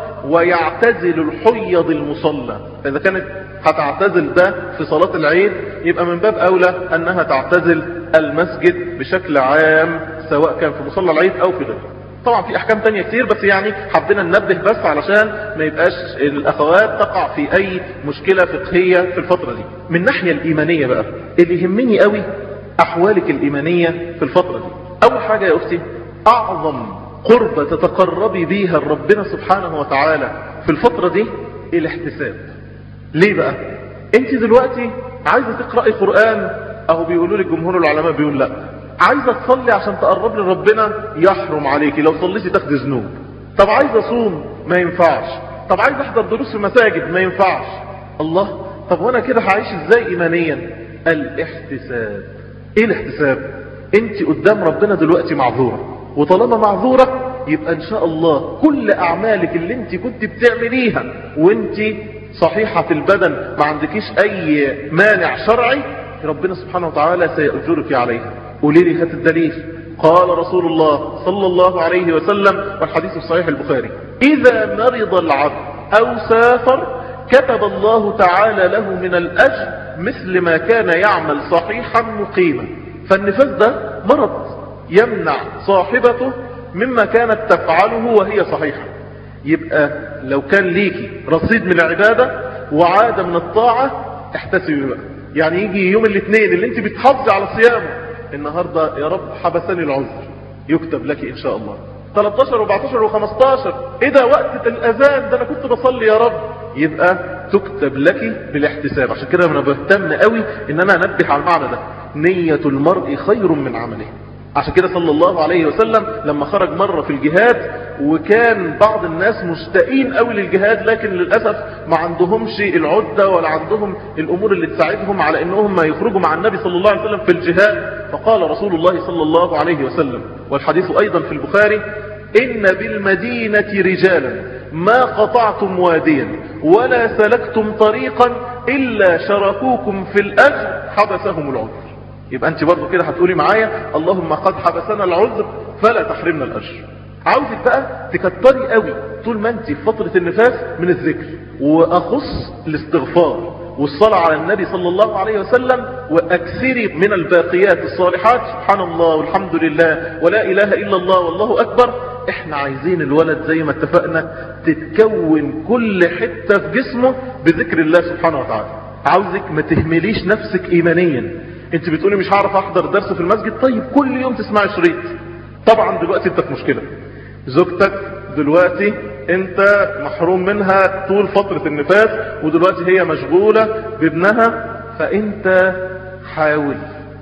ويعتزل الحيض المصلى فإذا كانت هتعتزل ده في صلاة العيد يبقى من باب أولى أنها تعتزل المسجد بشكل عام سواء كان في مصلى العيد أو في غيره طبعا في أحكام تانية كتير بس يعني حبينا ننبه بس علشان ما يبقاش الأخوات تقع في أي مشكلة فقهية في الفترة دي من الناحية الإيمانية بقى اللي يهمني قوي أحوالك الإيمانية في الفترة دي أول حاجة يا أختي أعظم قربة تتقربي بيها ربنا سبحانه وتعالى في الفترة دي الاحتساب ليه بقى انت دلوقتي عايزة تقرأي قرآن اهو بيقولوا لك جمهور العلماء بيقول لا عايزة تصلي عشان تقرب لربنا يحرم عليكي لو صليتي تاخدي ذنوب طب عايزة اصوم ما ينفعش طب عايزة احضر دروس في مساجد ما ينفعش الله طب وانا كده هعيش ازاي ايمانيا الاحتساب ايه الاحتساب انت قدام ربنا دلوقتي معذورة وطالما معذورة يبقى ان شاء الله كل اعمالك اللي انت كنت بتعمليها وانت صحيحة في البدن ما عندكيش اي مانع شرعي ربنا سبحانه وتعالى سيأجرك عليها قولي لي هات الدليل قال رسول الله صلى الله عليه وسلم والحديث في صحيح البخاري إذا مرض العبد أو سافر كتب الله تعالى له من الأجر مثل ما كان يعمل صحيحا مقيما فالنفاس ده مرض يمنع صاحبته مما كانت تفعله وهي صحيحة يبقى لو كان ليكي رصيد من العبادة وعادة من الطاعة احتسبي بقى يعني يجي يوم الاثنين اللي انت بتحافظي على صيامه النهاردة يا رب حبسني العذر يكتب لك ان شاء الله 13 و14 و15 ايه ده وقت الاذان ده انا كنت بصلي يا رب يبقى تكتب لك بالاحتساب عشان كده انا بهتم قوي ان انا انبه على المعنى ده نية المرء خير من عمله عشان كده صلى الله عليه وسلم لما خرج مرة في الجهاد وكان بعض الناس مشتاقين قوي للجهاد لكن للأسف ما عندهمش العدة ولا عندهم الأمور اللي تساعدهم على أنهم ما يخرجوا مع النبي صلى الله عليه وسلم في الجهاد فقال رسول الله صلى الله عليه وسلم والحديث أيضا في البخاري إن بالمدينة رجالا ما قطعتم واديا ولا سلكتم طريقا إلا شركوكم في الأجر حبسهم العذر يبقى انت برضو كده هتقولي معايا اللهم قد حبسنا العذر فلا تحرمنا الأجر عاوزك بقى تكتري قوي طول ما انت في فترة النفاس من الذكر وأخص الاستغفار والصلاة على النبي صلى الله عليه وسلم وأكثري من الباقيات الصالحات سبحان الله والحمد لله ولا إله إلا الله والله أكبر احنا عايزين الولد زي ما اتفقنا تتكون كل حتة في جسمه بذكر الله سبحانه وتعالى عاوزك ما تهمليش نفسك ايمانيا انت بتقولي مش هعرف احضر درس في المسجد طيب كل يوم تسمعي شريط طبعا دلوقتي انت في مشكلة زوجتك دلوقتي انت محروم منها طول فترة النفاس ودلوقتي هي مشغولة بابنها فانت حاول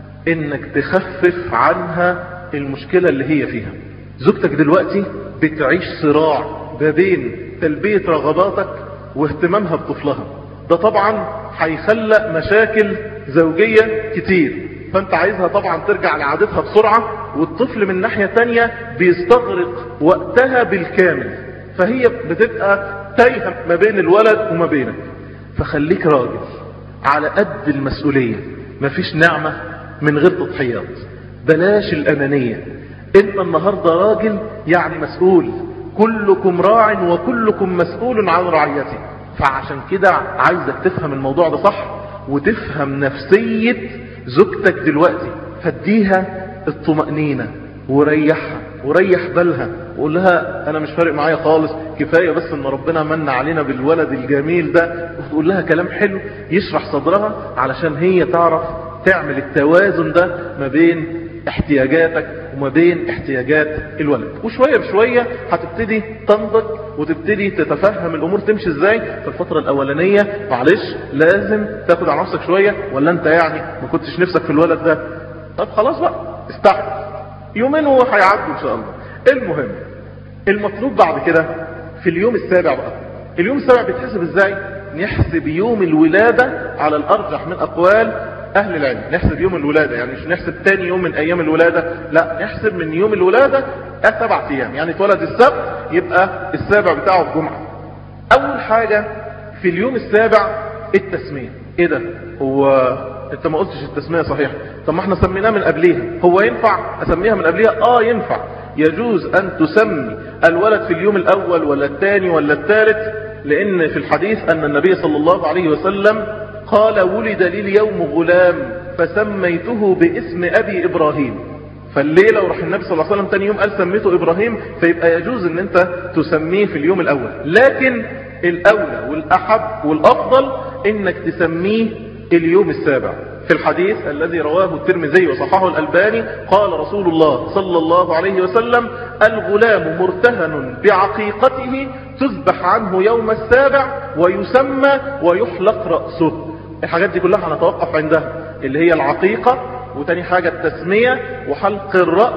انك تخفف عنها المشكلة اللي هي فيها زوجتك دلوقتي بتعيش صراع ما بين تلبية رغباتك واهتمامها بطفلها ده طبعا هيخلق مشاكل زوجية كتير فانت عايزها طبعا ترجع لعادتها بسرعة والطفل من ناحية تانية بيستغرق وقتها بالكامل فهي بتبقى تايهة ما بين الولد وما بينك فخليك راجل على قد المسؤولية مفيش نعمة من غير تضحيات بلاش الأنانية انت النهاردة راجل يعني مسؤول كلكم راع وكلكم مسؤول عن رعيته فعشان كده عايزك تفهم الموضوع ده صح وتفهم نفسية زوجتك دلوقتي فاديها الطمأنينة وريحها وريح بالها وقول لها انا مش فارق معايا خالص كفاية بس ان ربنا من علينا بالولد الجميل ده وتقول لها كلام حلو يشرح صدرها علشان هي تعرف تعمل التوازن ده ما بين احتياجاتك وما بين احتياجات الولد وشوية بشوية هتبتدي تنضج وتبتدي تتفهم الامور تمشي ازاي في الفترة الاولانية معلش لازم تاخد على نفسك شوية ولا انت يعني ما كنتش نفسك في الولد ده طب خلاص بقى استحمل يومين وهو هيعدوا ان شاء الله المهم المطلوب بعد كده في اليوم السابع بقى اليوم السابع بيتحسب ازاي نحسب يوم الولادة على الارجح من اقوال اهل العلم نحسب يوم الولادة يعني مش نحسب تاني يوم من ايام الولادة لا نحسب من يوم الولادة سبع ايام يعني اتولد السبت يبقى السابع بتاعه الجمعة اول حاجة في اليوم السابع التسمية ايه ده هو انت ما قلتش التسمية صحيح طب ما احنا سميناه من قبليها هو ينفع اسميها من قبليها اه ينفع يجوز ان تسمي الولد في اليوم الاول ولا الثاني ولا الثالث لان في الحديث ان النبي صلى الله عليه وسلم قال ولد لي اليوم غلام فسميته باسم ابي ابراهيم فالليلة وراح النبي صلى الله عليه وسلم تاني يوم قال سميته ابراهيم فيبقى يجوز ان انت تسميه في اليوم الاول لكن الاولى والاحب والافضل انك تسميه اليوم السابع في الحديث الذي رواه الترمذي وصححه الألباني قال رسول الله صلى الله عليه وسلم الغلام مرتهن بعقيقته تذبح عنه يوم السابع ويسمى ويحلق رأسه الحاجات دي كلها هنتوقف عندها اللي هي العقيقة وتاني حاجة التسمية وحلق الرأس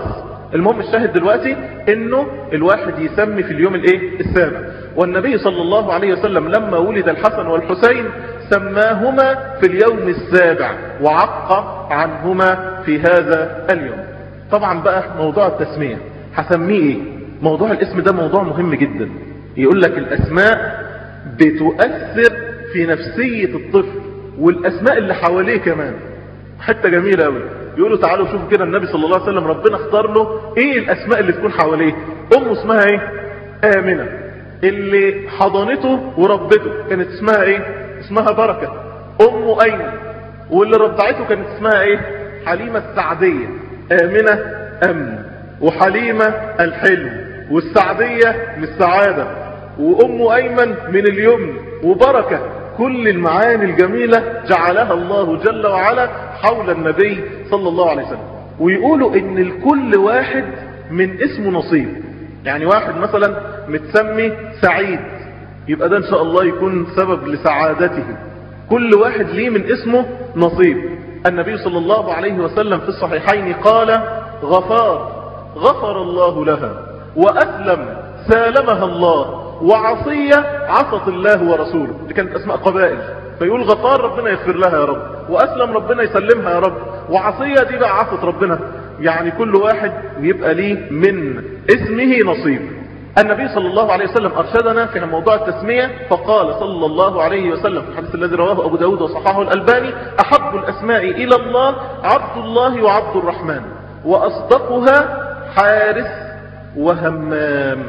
المهم الشاهد دلوقتي انه الواحد يسمي في اليوم الايه السابع والنبي صلى الله عليه وسلم لما ولد الحسن والحسين سماهما في اليوم السابع وعق عنهما في هذا اليوم طبعا بقى موضوع التسمية هسميه ايه موضوع الاسم ده موضوع مهم جدا يقول لك الاسماء بتؤثر في نفسية الطفل والاسماء اللي حواليه كمان حتة جميلة قوي يقولوا تعالوا شوفوا كده النبي صلى الله عليه وسلم ربنا اختار له ايه الاسماء اللي تكون حواليه امه اسمها ايه امنة اللي حضنته وربته كانت اسمها ايه اسمها بركة امه ايمن واللي رضعته كانت اسمها ايه حليمة السعدية امنة امن وحليمة الحلم والسعدية للسعادة وامه ايمن من اليمن وبركة كل المعاني الجميلة جعلها الله جل وعلا حول النبي صلى الله عليه وسلم ويقولوا ان الكل واحد من اسمه نصيب يعني واحد مثلا متسمي سعيد يبقى ده ان شاء الله يكون سبب لسعادته كل واحد ليه من اسمه نصيب النبي صلى الله عليه وسلم في الصحيحين قال غفار غفر الله لها وأسلم سالمها الله وعصية عصت الله ورسوله دي كانت أسماء قبائل فيقول غفار ربنا يغفر لها يا رب وأسلم ربنا يسلمها يا رب وعصية دي بقى عصت ربنا يعني كل واحد يبقى ليه من اسمه نصيب النبي صلى الله عليه وسلم أرشدنا في موضوع التسمية فقال صلى الله عليه وسلم في الحديث الذي رواه أبو داود وصححه الألباني أحب الأسماء إلى الله عبد الله وعبد الرحمن وأصدقها حارس وهمام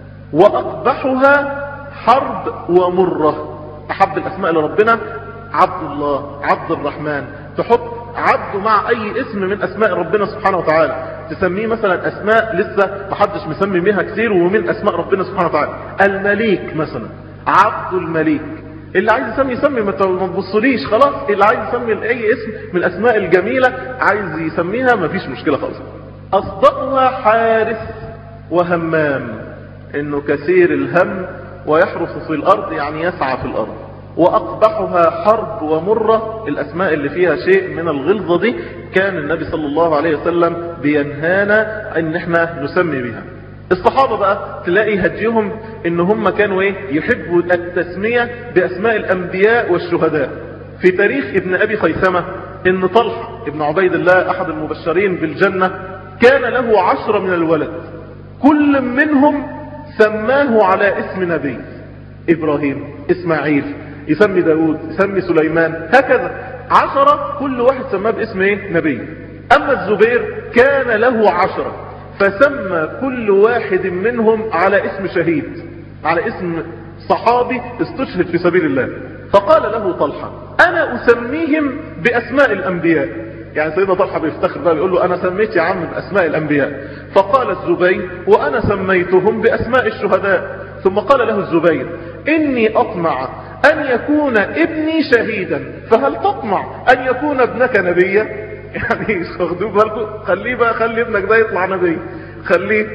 وأقبحها حرب ومرة أحب الأسماء لربنا عبد الله عبد الرحمن تحط عبده مع أي اسم من أسماء ربنا سبحانه وتعالى تسميه مثلا أسماء لسه محدش مسمي بيها كتير ومن أسماء ربنا سبحانه وتعالى المليك مثلا عبد المليك اللي عايز يسمي يسمي ما تبصليش خلاص اللي عايز يسمي اي اسم من الاسماء الجميلة عايز يسميها ما فيش مشكلة خالص اصدقها حارس وهمام انه كثير الهم ويحرس في الارض يعني يسعى في الارض واقبحها حرب ومرة الاسماء اللي فيها شيء من الغلظة دي كان النبي صلى الله عليه وسلم بينهانا ان احنا نسمي بها الصحابة بقى تلاقي هديهم ان هم كانوا ايه يحبوا التسمية باسماء الانبياء والشهداء في تاريخ ابن ابي خيثمة ان طلحة ابن عبيد الله احد المبشرين بالجنة كان له عشرة من الولد كل منهم سماه على اسم نبي ابراهيم اسماعيل يسمي داود يسمي سليمان هكذا عشرة كل واحد سماه باسم ايه نبي اما الزبير كان له عشرة فسمى كل واحد منهم على اسم شهيد على اسم صحابي استشهد في سبيل الله فقال له طلحة انا اسميهم باسماء الانبياء يعني سيدنا طلحة بيفتخر بقى يقول له انا سميت يا عم باسماء الانبياء فقال الزبير وانا سميتهم باسماء الشهداء ثم قال له الزبير اني اطمع ان يكون ابني شهيدا فهل تطمع ان يكون ابنك نبيا يعني خدوا بالكم خليه بقى خلي ابنك ده يطلع نبي خليه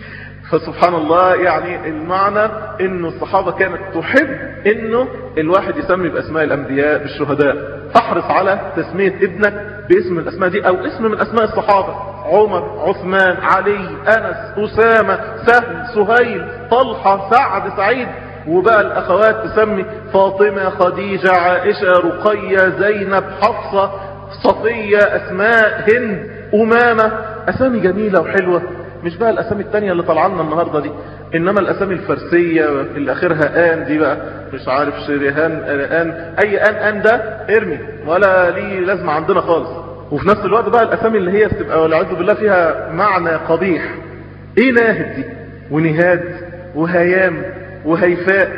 فسبحان الله يعني المعنى انه الصحابة كانت تحب انه الواحد يسمي باسماء الانبياء بالشهداء فاحرص على تسمية ابنك باسم الاسماء دي او اسم من اسماء الصحابة عمر عثمان علي انس اسامة سهل سهيل طلحة سعد سعيد وبقى الاخوات تسمي فاطمة خديجة عائشة رقية زينب حفصة صفية اسماء هند امامة اسامي جميلة وحلوة مش بقى الاسامي التانية اللي طلع لنا النهاردة دي انما الاسامي الفارسية اللي اخرها ان دي بقى مش عارف شريهان ان اي ان ان ده ارمي ولا ليه لازمة عندنا خالص وفي نفس الوقت بقى الاسامي اللي هي بتبقى والعياذ بالله فيها معنى قبيح ايه ناهد دي ونهاد وهيام وهيفاء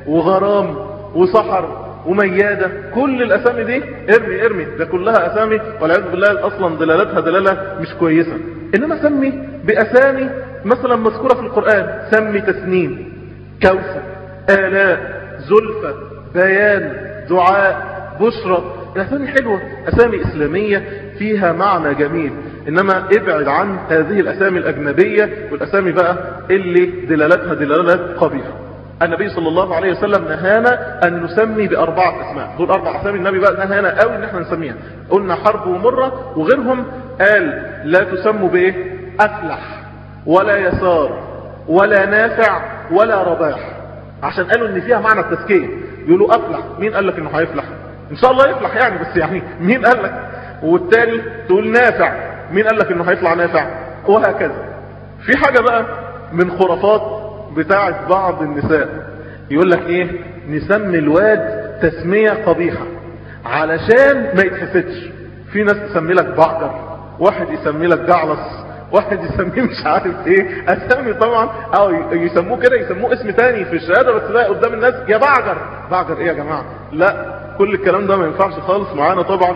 وغرام وصحر وميادة كل الاسامي دي ارمي ارمي ده كلها اسامي والعياذ بالله اصلا دلالتها دلالة مش كويسة انما سمي باسامي مثلا مذكورة في القرآن سمي تسنيم كوثر آلاء زلفة بيان دعاء بشرى الاسامي حلوة اسامي اسلامية فيها معنى جميل انما ابعد عن هذه الاسامي الاجنبية والاسامي بقى اللي دلالتها دلالات قبيحة النبي صلى الله عليه وسلم نهانا ان نسمي باربعة اسماء دول اربع اسامي النبي بقى نهانا قوي ان احنا نسميها قلنا حرب ومرة وغيرهم قال لا تسموا بايه افلح ولا يسار ولا نافع ولا رباح عشان قالوا ان فيها معنى التزكية يقولوا افلح مين قال لك انه هيفلح ان شاء الله يفلح يعني بس يعني مين قال لك والتاني تقول نافع مين قال لك انه هيطلع نافع وهكذا في حاجة بقى من خرافات بتاعة بعض النساء يقول لك ايه نسمي الواد تسمية قبيحة علشان ما يتحسدش في ناس تسمي لك بعجر واحد يسمي لك جعلص واحد يسميه مش عارف ايه اسامي طبعا او يسموه كده يسموه اسم تاني في الشهادة بس بقى قدام الناس يا بعجر بعجر ايه يا جماعة لا كل الكلام ده ما ينفعش خالص معانا طبعا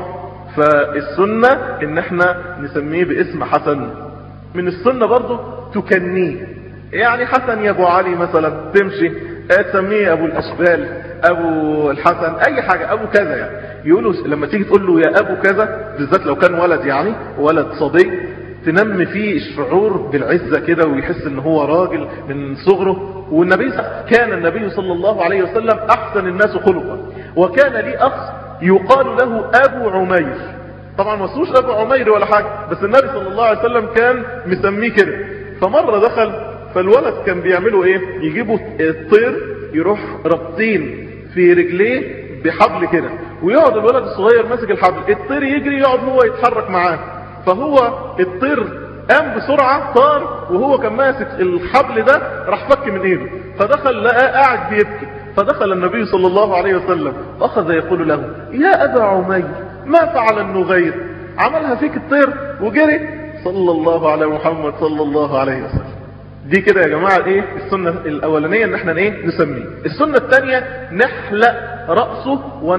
فالسنة ان احنا نسميه باسم حسن من السنة برضو تكنيه يعني حسن يا ابو علي مثلا تمشي تسميه ابو الاشبال ابو الحسن اي حاجة ابو كذا يعني يقولوا لما تيجي تقول له يا ابو كذا بالذات لو كان ولد يعني ولد صبي تنمي فيه الشعور بالعزة كده ويحس ان هو راجل من صغره والنبي كان النبي صلى الله عليه وسلم احسن الناس خلقا وكان لي اخ يقال له ابو عمير طبعا ما اسموش ابو عمير ولا حاجة بس النبي صلى الله عليه وسلم كان مسميه كده فمرة دخل فالولد كان بيعملوا ايه يجيبوا الطير يروح رابطين في رجليه بحبل كده ويقعد الولد الصغير ماسك الحبل الطير يجري يقعد هو يتحرك معاه فهو الطير قام بسرعة طار وهو كان ماسك الحبل ده راح فك من ايده فدخل لقى قاعد بيبكي فدخل النبي صلى الله عليه وسلم واخذ يقول له يا ابا عمير ما فعل النغير عملها فيك الطير وجري صلى الله على محمد صلى الله عليه وسلم دي كده يا جماعة ايه السنة الاولانية ان احنا ايه نسميه السنة الثانية نحلق رأسه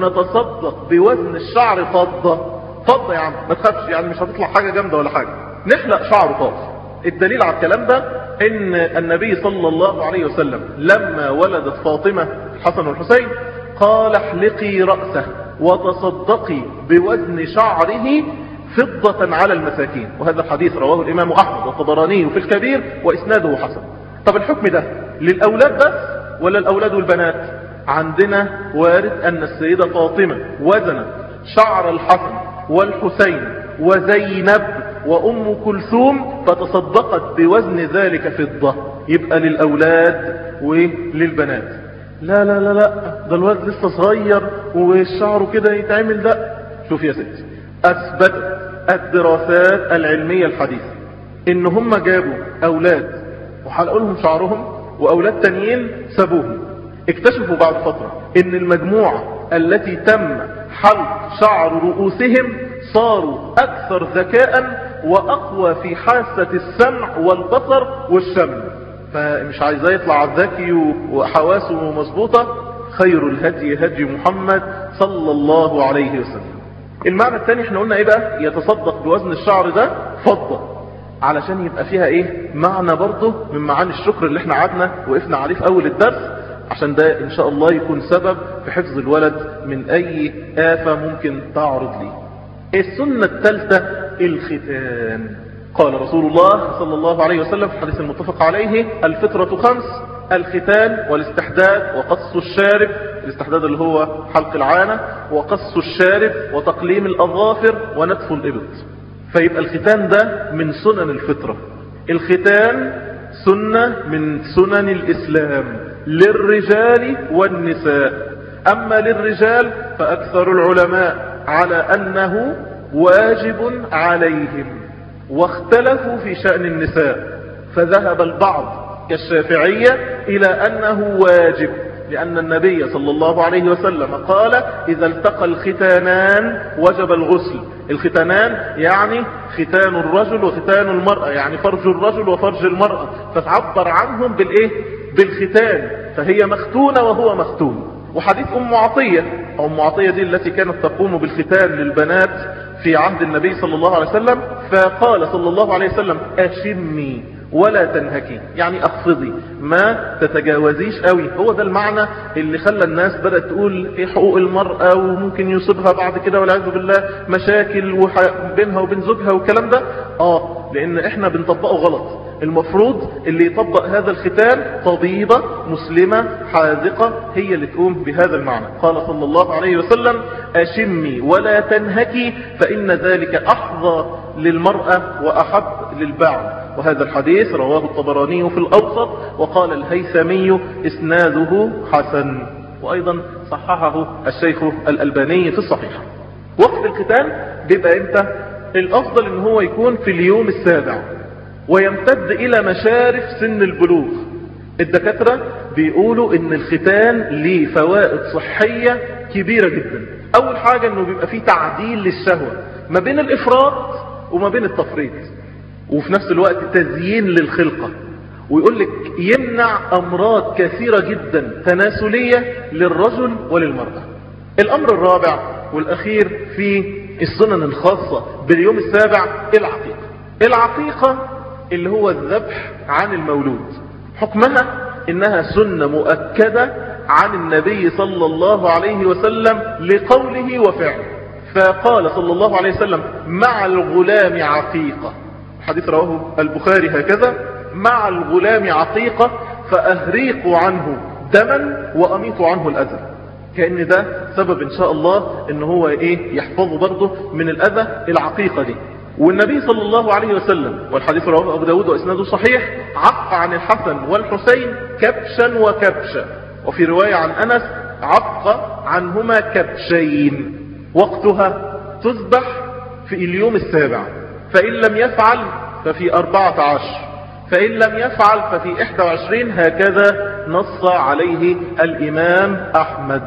ونتصدق بوزن الشعر فضة فضة يا عم ما تخافش يعني مش هتطلع حاجة جامدة ولا حاجة نحلق شعره طاف الدليل على الكلام ده ان النبي صلى الله عليه وسلم لما ولدت فاطمة الحسن والحسين قال احلقي رأسه وتصدقي بوزن شعره فضة على المساكين وهذا الحديث رواه الإمام أحمد والطبراني في الكبير وإسناده حسن طب الحكم ده للأولاد بس ولا الأولاد والبنات عندنا وارد أن السيدة فاطمة وزنت شعر الحسن والحسين وزينب وأم كلثوم فتصدقت بوزن ذلك فضة يبقى للأولاد وللبنات لا لا لا لا ده الولد لسه صغير وشعره كده يتعمل ده شوف يا ستي أثبتت الدراسات العلمية الحديثة إن هم جابوا أولاد وحلقوا لهم شعرهم وأولاد تانيين سابوهم اكتشفوا بعد فترة إن المجموعة التي تم حلق شعر رؤوسهم صاروا أكثر ذكاء وأقوى في حاسة السمع والبصر والشم فمش عايزاه يطلع ذكي وحواسه مظبوطة خير الهدي هدي محمد صلى الله عليه وسلم المعنى الثاني احنا قلنا ايه بقى يتصدق بوزن الشعر ده فضة علشان يبقى فيها ايه معنى برضه من معاني الشكر اللي احنا قعدنا وقفنا عليه في اول الدرس عشان ده ان شاء الله يكون سبب في حفظ الولد من اي آفة ممكن تعرض ليه السنة الثالثة الختان قال رسول الله صلى الله عليه وسلم في الحديث المتفق عليه الفطرة خمس الختان والاستحداد وقص الشارب الاستحداد اللي هو حلق العانة وقص الشارب وتقليم الأظافر ونتف الإبط فيبقى الختان ده من سنن الفطرة الختان سنة من سنن الإسلام للرجال والنساء أما للرجال فأكثر العلماء على أنه واجب عليهم واختلفوا في شأن النساء فذهب البعض كالشافعية إلى أنه واجب لأن النبي صلى الله عليه وسلم قال إذا التقى الختانان وجب الغسل الختانان يعني ختان الرجل وختان المرأة يعني فرج الرجل وفرج المرأة فتعبر عنهم بالإيه بالختان فهي مختونة وهو مختون وحديث أم عطية أم عطية دي التي كانت تقوم بالختان للبنات في عهد النبي صلى الله عليه وسلم فقال صلى الله عليه وسلم أشمي ولا تنهكي يعني اخفضي ما تتجاوزيش قوي هو ده المعنى اللي خلى الناس بدأت تقول ايه حقوق المرأة وممكن يصيبها بعد كده والعياذ بالله مشاكل وح... بينها وبين زوجها والكلام ده اه لان احنا بنطبقه غلط المفروض اللي يطبق هذا الختان طبيبة مسلمة حاذقة هي اللي تقوم بهذا المعنى قال صلى الله عليه وسلم أشمي ولا تنهكي فإن ذلك أحظى للمرأة وأحب للبعض وهذا الحديث رواه الطبراني في الأوسط وقال الهيثمي إسناده حسن وأيضا صححه الشيخ الألباني في الصحيح وقت الختان بيبقى امتى الأفضل ان هو يكون في اليوم السابع ويمتد إلى مشارف سن البلوغ الدكاترة بيقولوا ان الختان ليه فوائد صحية كبيرة جدا اول حاجة انه بيبقى فيه تعديل للشهوة ما بين الافراط وما بين التفريط وفي نفس الوقت تزيين للخلقة ويقول لك يمنع امراض كثيرة جدا تناسلية للرجل وللمرأة الامر الرابع والاخير في السنن الخاصة باليوم السابع العقيقة العقيقة اللي هو الذبح عن المولود حكمها انها سنة مؤكدة عن النبي صلى الله عليه وسلم لقوله وفعله فقال صلى الله عليه وسلم مع الغلام عقيقة حديث رواه البخاري هكذا مع الغلام عقيقة فأهريقوا عنه دما وأميطوا عنه الأذى كأن ده سبب إن شاء الله إن هو إيه يحفظه برضه من الأذى العقيقة دي والنبي صلى الله عليه وسلم والحديث رواه أبو داود وإسناده صحيح عق عن الحسن والحسين كبشا وكبشا وفي رواية عن أنس عق عنهما كبشين وقتها تذبح في اليوم السابع فإن لم يفعل ففي أربعة عشر فإن لم يفعل ففي إحدى وعشرين هكذا نص عليه الإمام أحمد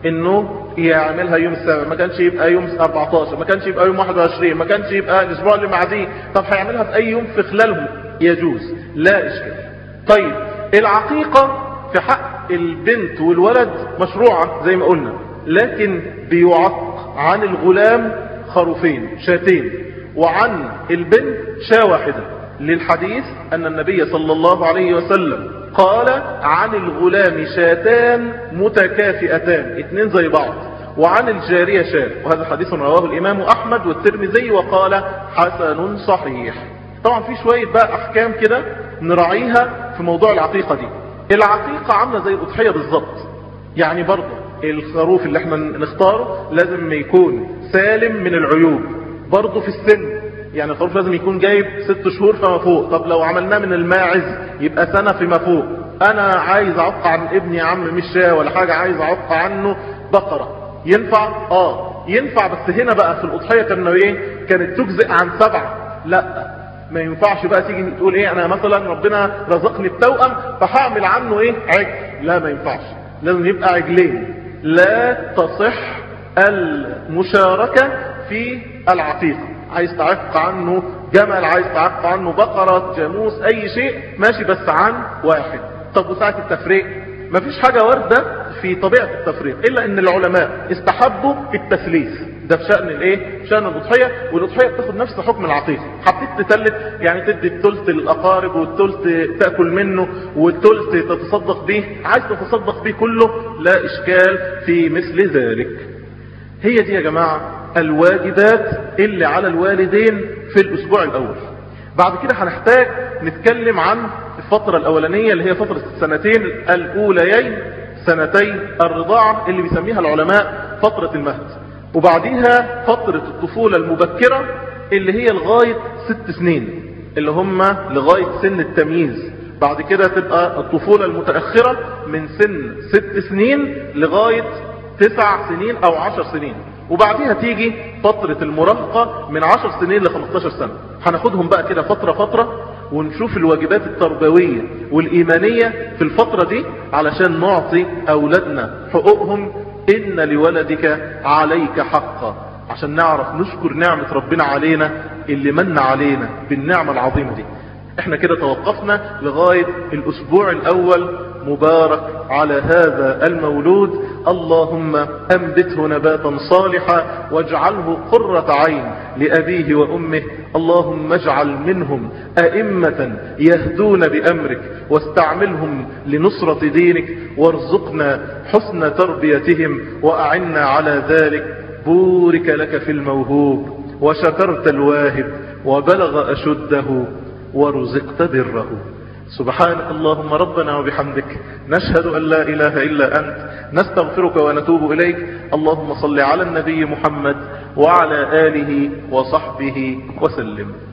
انه يعملها يوم السابع ما كانش يبقى يوم 14 ما كانش يبقى يوم 21 ما كانش يبقى الاسبوع اللي بعديه طب هيعملها في اي يوم في خلالهم يجوز لا اشكال طيب العقيقة في حق البنت والولد مشروعة زي ما قلنا لكن بيعق عن الغلام خروفين شاتين وعن البنت شاة واحدة للحديث ان النبي صلى الله عليه وسلم قال عن الغلام شاتان متكافئتان اتنين زي بعض وعن الجارية شاة وهذا حديث رواه الإمام أحمد والترمذي وقال حسن صحيح طبعا في شوية بقى أحكام كده نراعيها في موضوع العقيقة دي العقيقة عاملة زي الأضحية بالظبط يعني برضه الخروف اللي احنا نختاره لازم يكون سالم من العيوب برضه في السن يعني الخروف لازم يكون جايب ست شهور فما فوق طب لو عملناه من الماعز يبقى سنة فيما فوق انا عايز اعق عن ابني يا عم مش شاه ولا حاجة عايز اعق عنه بقرة ينفع اه ينفع بس هنا بقى في الاضحية كانوا ايه كانت تجزئ عن سبعة لا ما ينفعش بقى تيجي تقول ايه انا مثلا ربنا رزقني بتوأم فهعمل عنه ايه عجل لا ما ينفعش لازم يبقى عجلين لا تصح المشاركة في العقيقة عايز تعق عنه جمل عايز تعق عنه بقرة جاموس اي شيء ماشي بس عن واحد طب وساعة التفريق مفيش حاجة واردة في طبيعة التفريق الا ان العلماء استحبوا التثليث ده في شأن الايه شأن الاضحية والاضحية بتاخد نفس حكم العقيقة حبيت تتلت يعني تدي التلت للاقارب والتلت تأكل منه والتلت تتصدق به عايز تتصدق به كله لا اشكال في مثل ذلك هي دي يا جماعة الواجبات اللي على الوالدين في الاسبوع الاول بعد كده هنحتاج نتكلم عن الفترة الاولانية اللي هي فترة السنتين الاوليين سنتي الرضاعة اللي بيسميها العلماء فترة المهد وبعديها فترة الطفولة المبكرة اللي هي لغاية ست سنين اللي هم لغاية سن التمييز بعد كده تبقى الطفولة المتأخرة من سن ست سنين لغاية تسع سنين او عشر سنين وبعديها تيجي فترة المراهقة من عشر سنين ل 15 سنة هناخدهم بقى كده فترة فترة ونشوف الواجبات التربوية والإيمانية في الفترة دي علشان نعطي أولادنا حقوقهم إن لولدك عليك حقا عشان نعرف نشكر نعمة ربنا علينا اللي من علينا بالنعمة العظيمة دي احنا كده توقفنا لغاية الاسبوع الاول مبارك على هذا المولود اللهم انبته نباتا صالحا واجعله قرة عين لابيه وامه اللهم اجعل منهم ائمة يهدون بامرك واستعملهم لنصرة دينك وارزقنا حسن تربيتهم واعنا على ذلك بورك لك في الموهوب وشكرت الواهب وبلغ اشده ورزقت بره سبحانك اللهم ربنا وبحمدك نشهد أن لا إله إلا أنت نستغفرك ونتوب إليك اللهم صل على النبي محمد وعلى آله وصحبه وسلم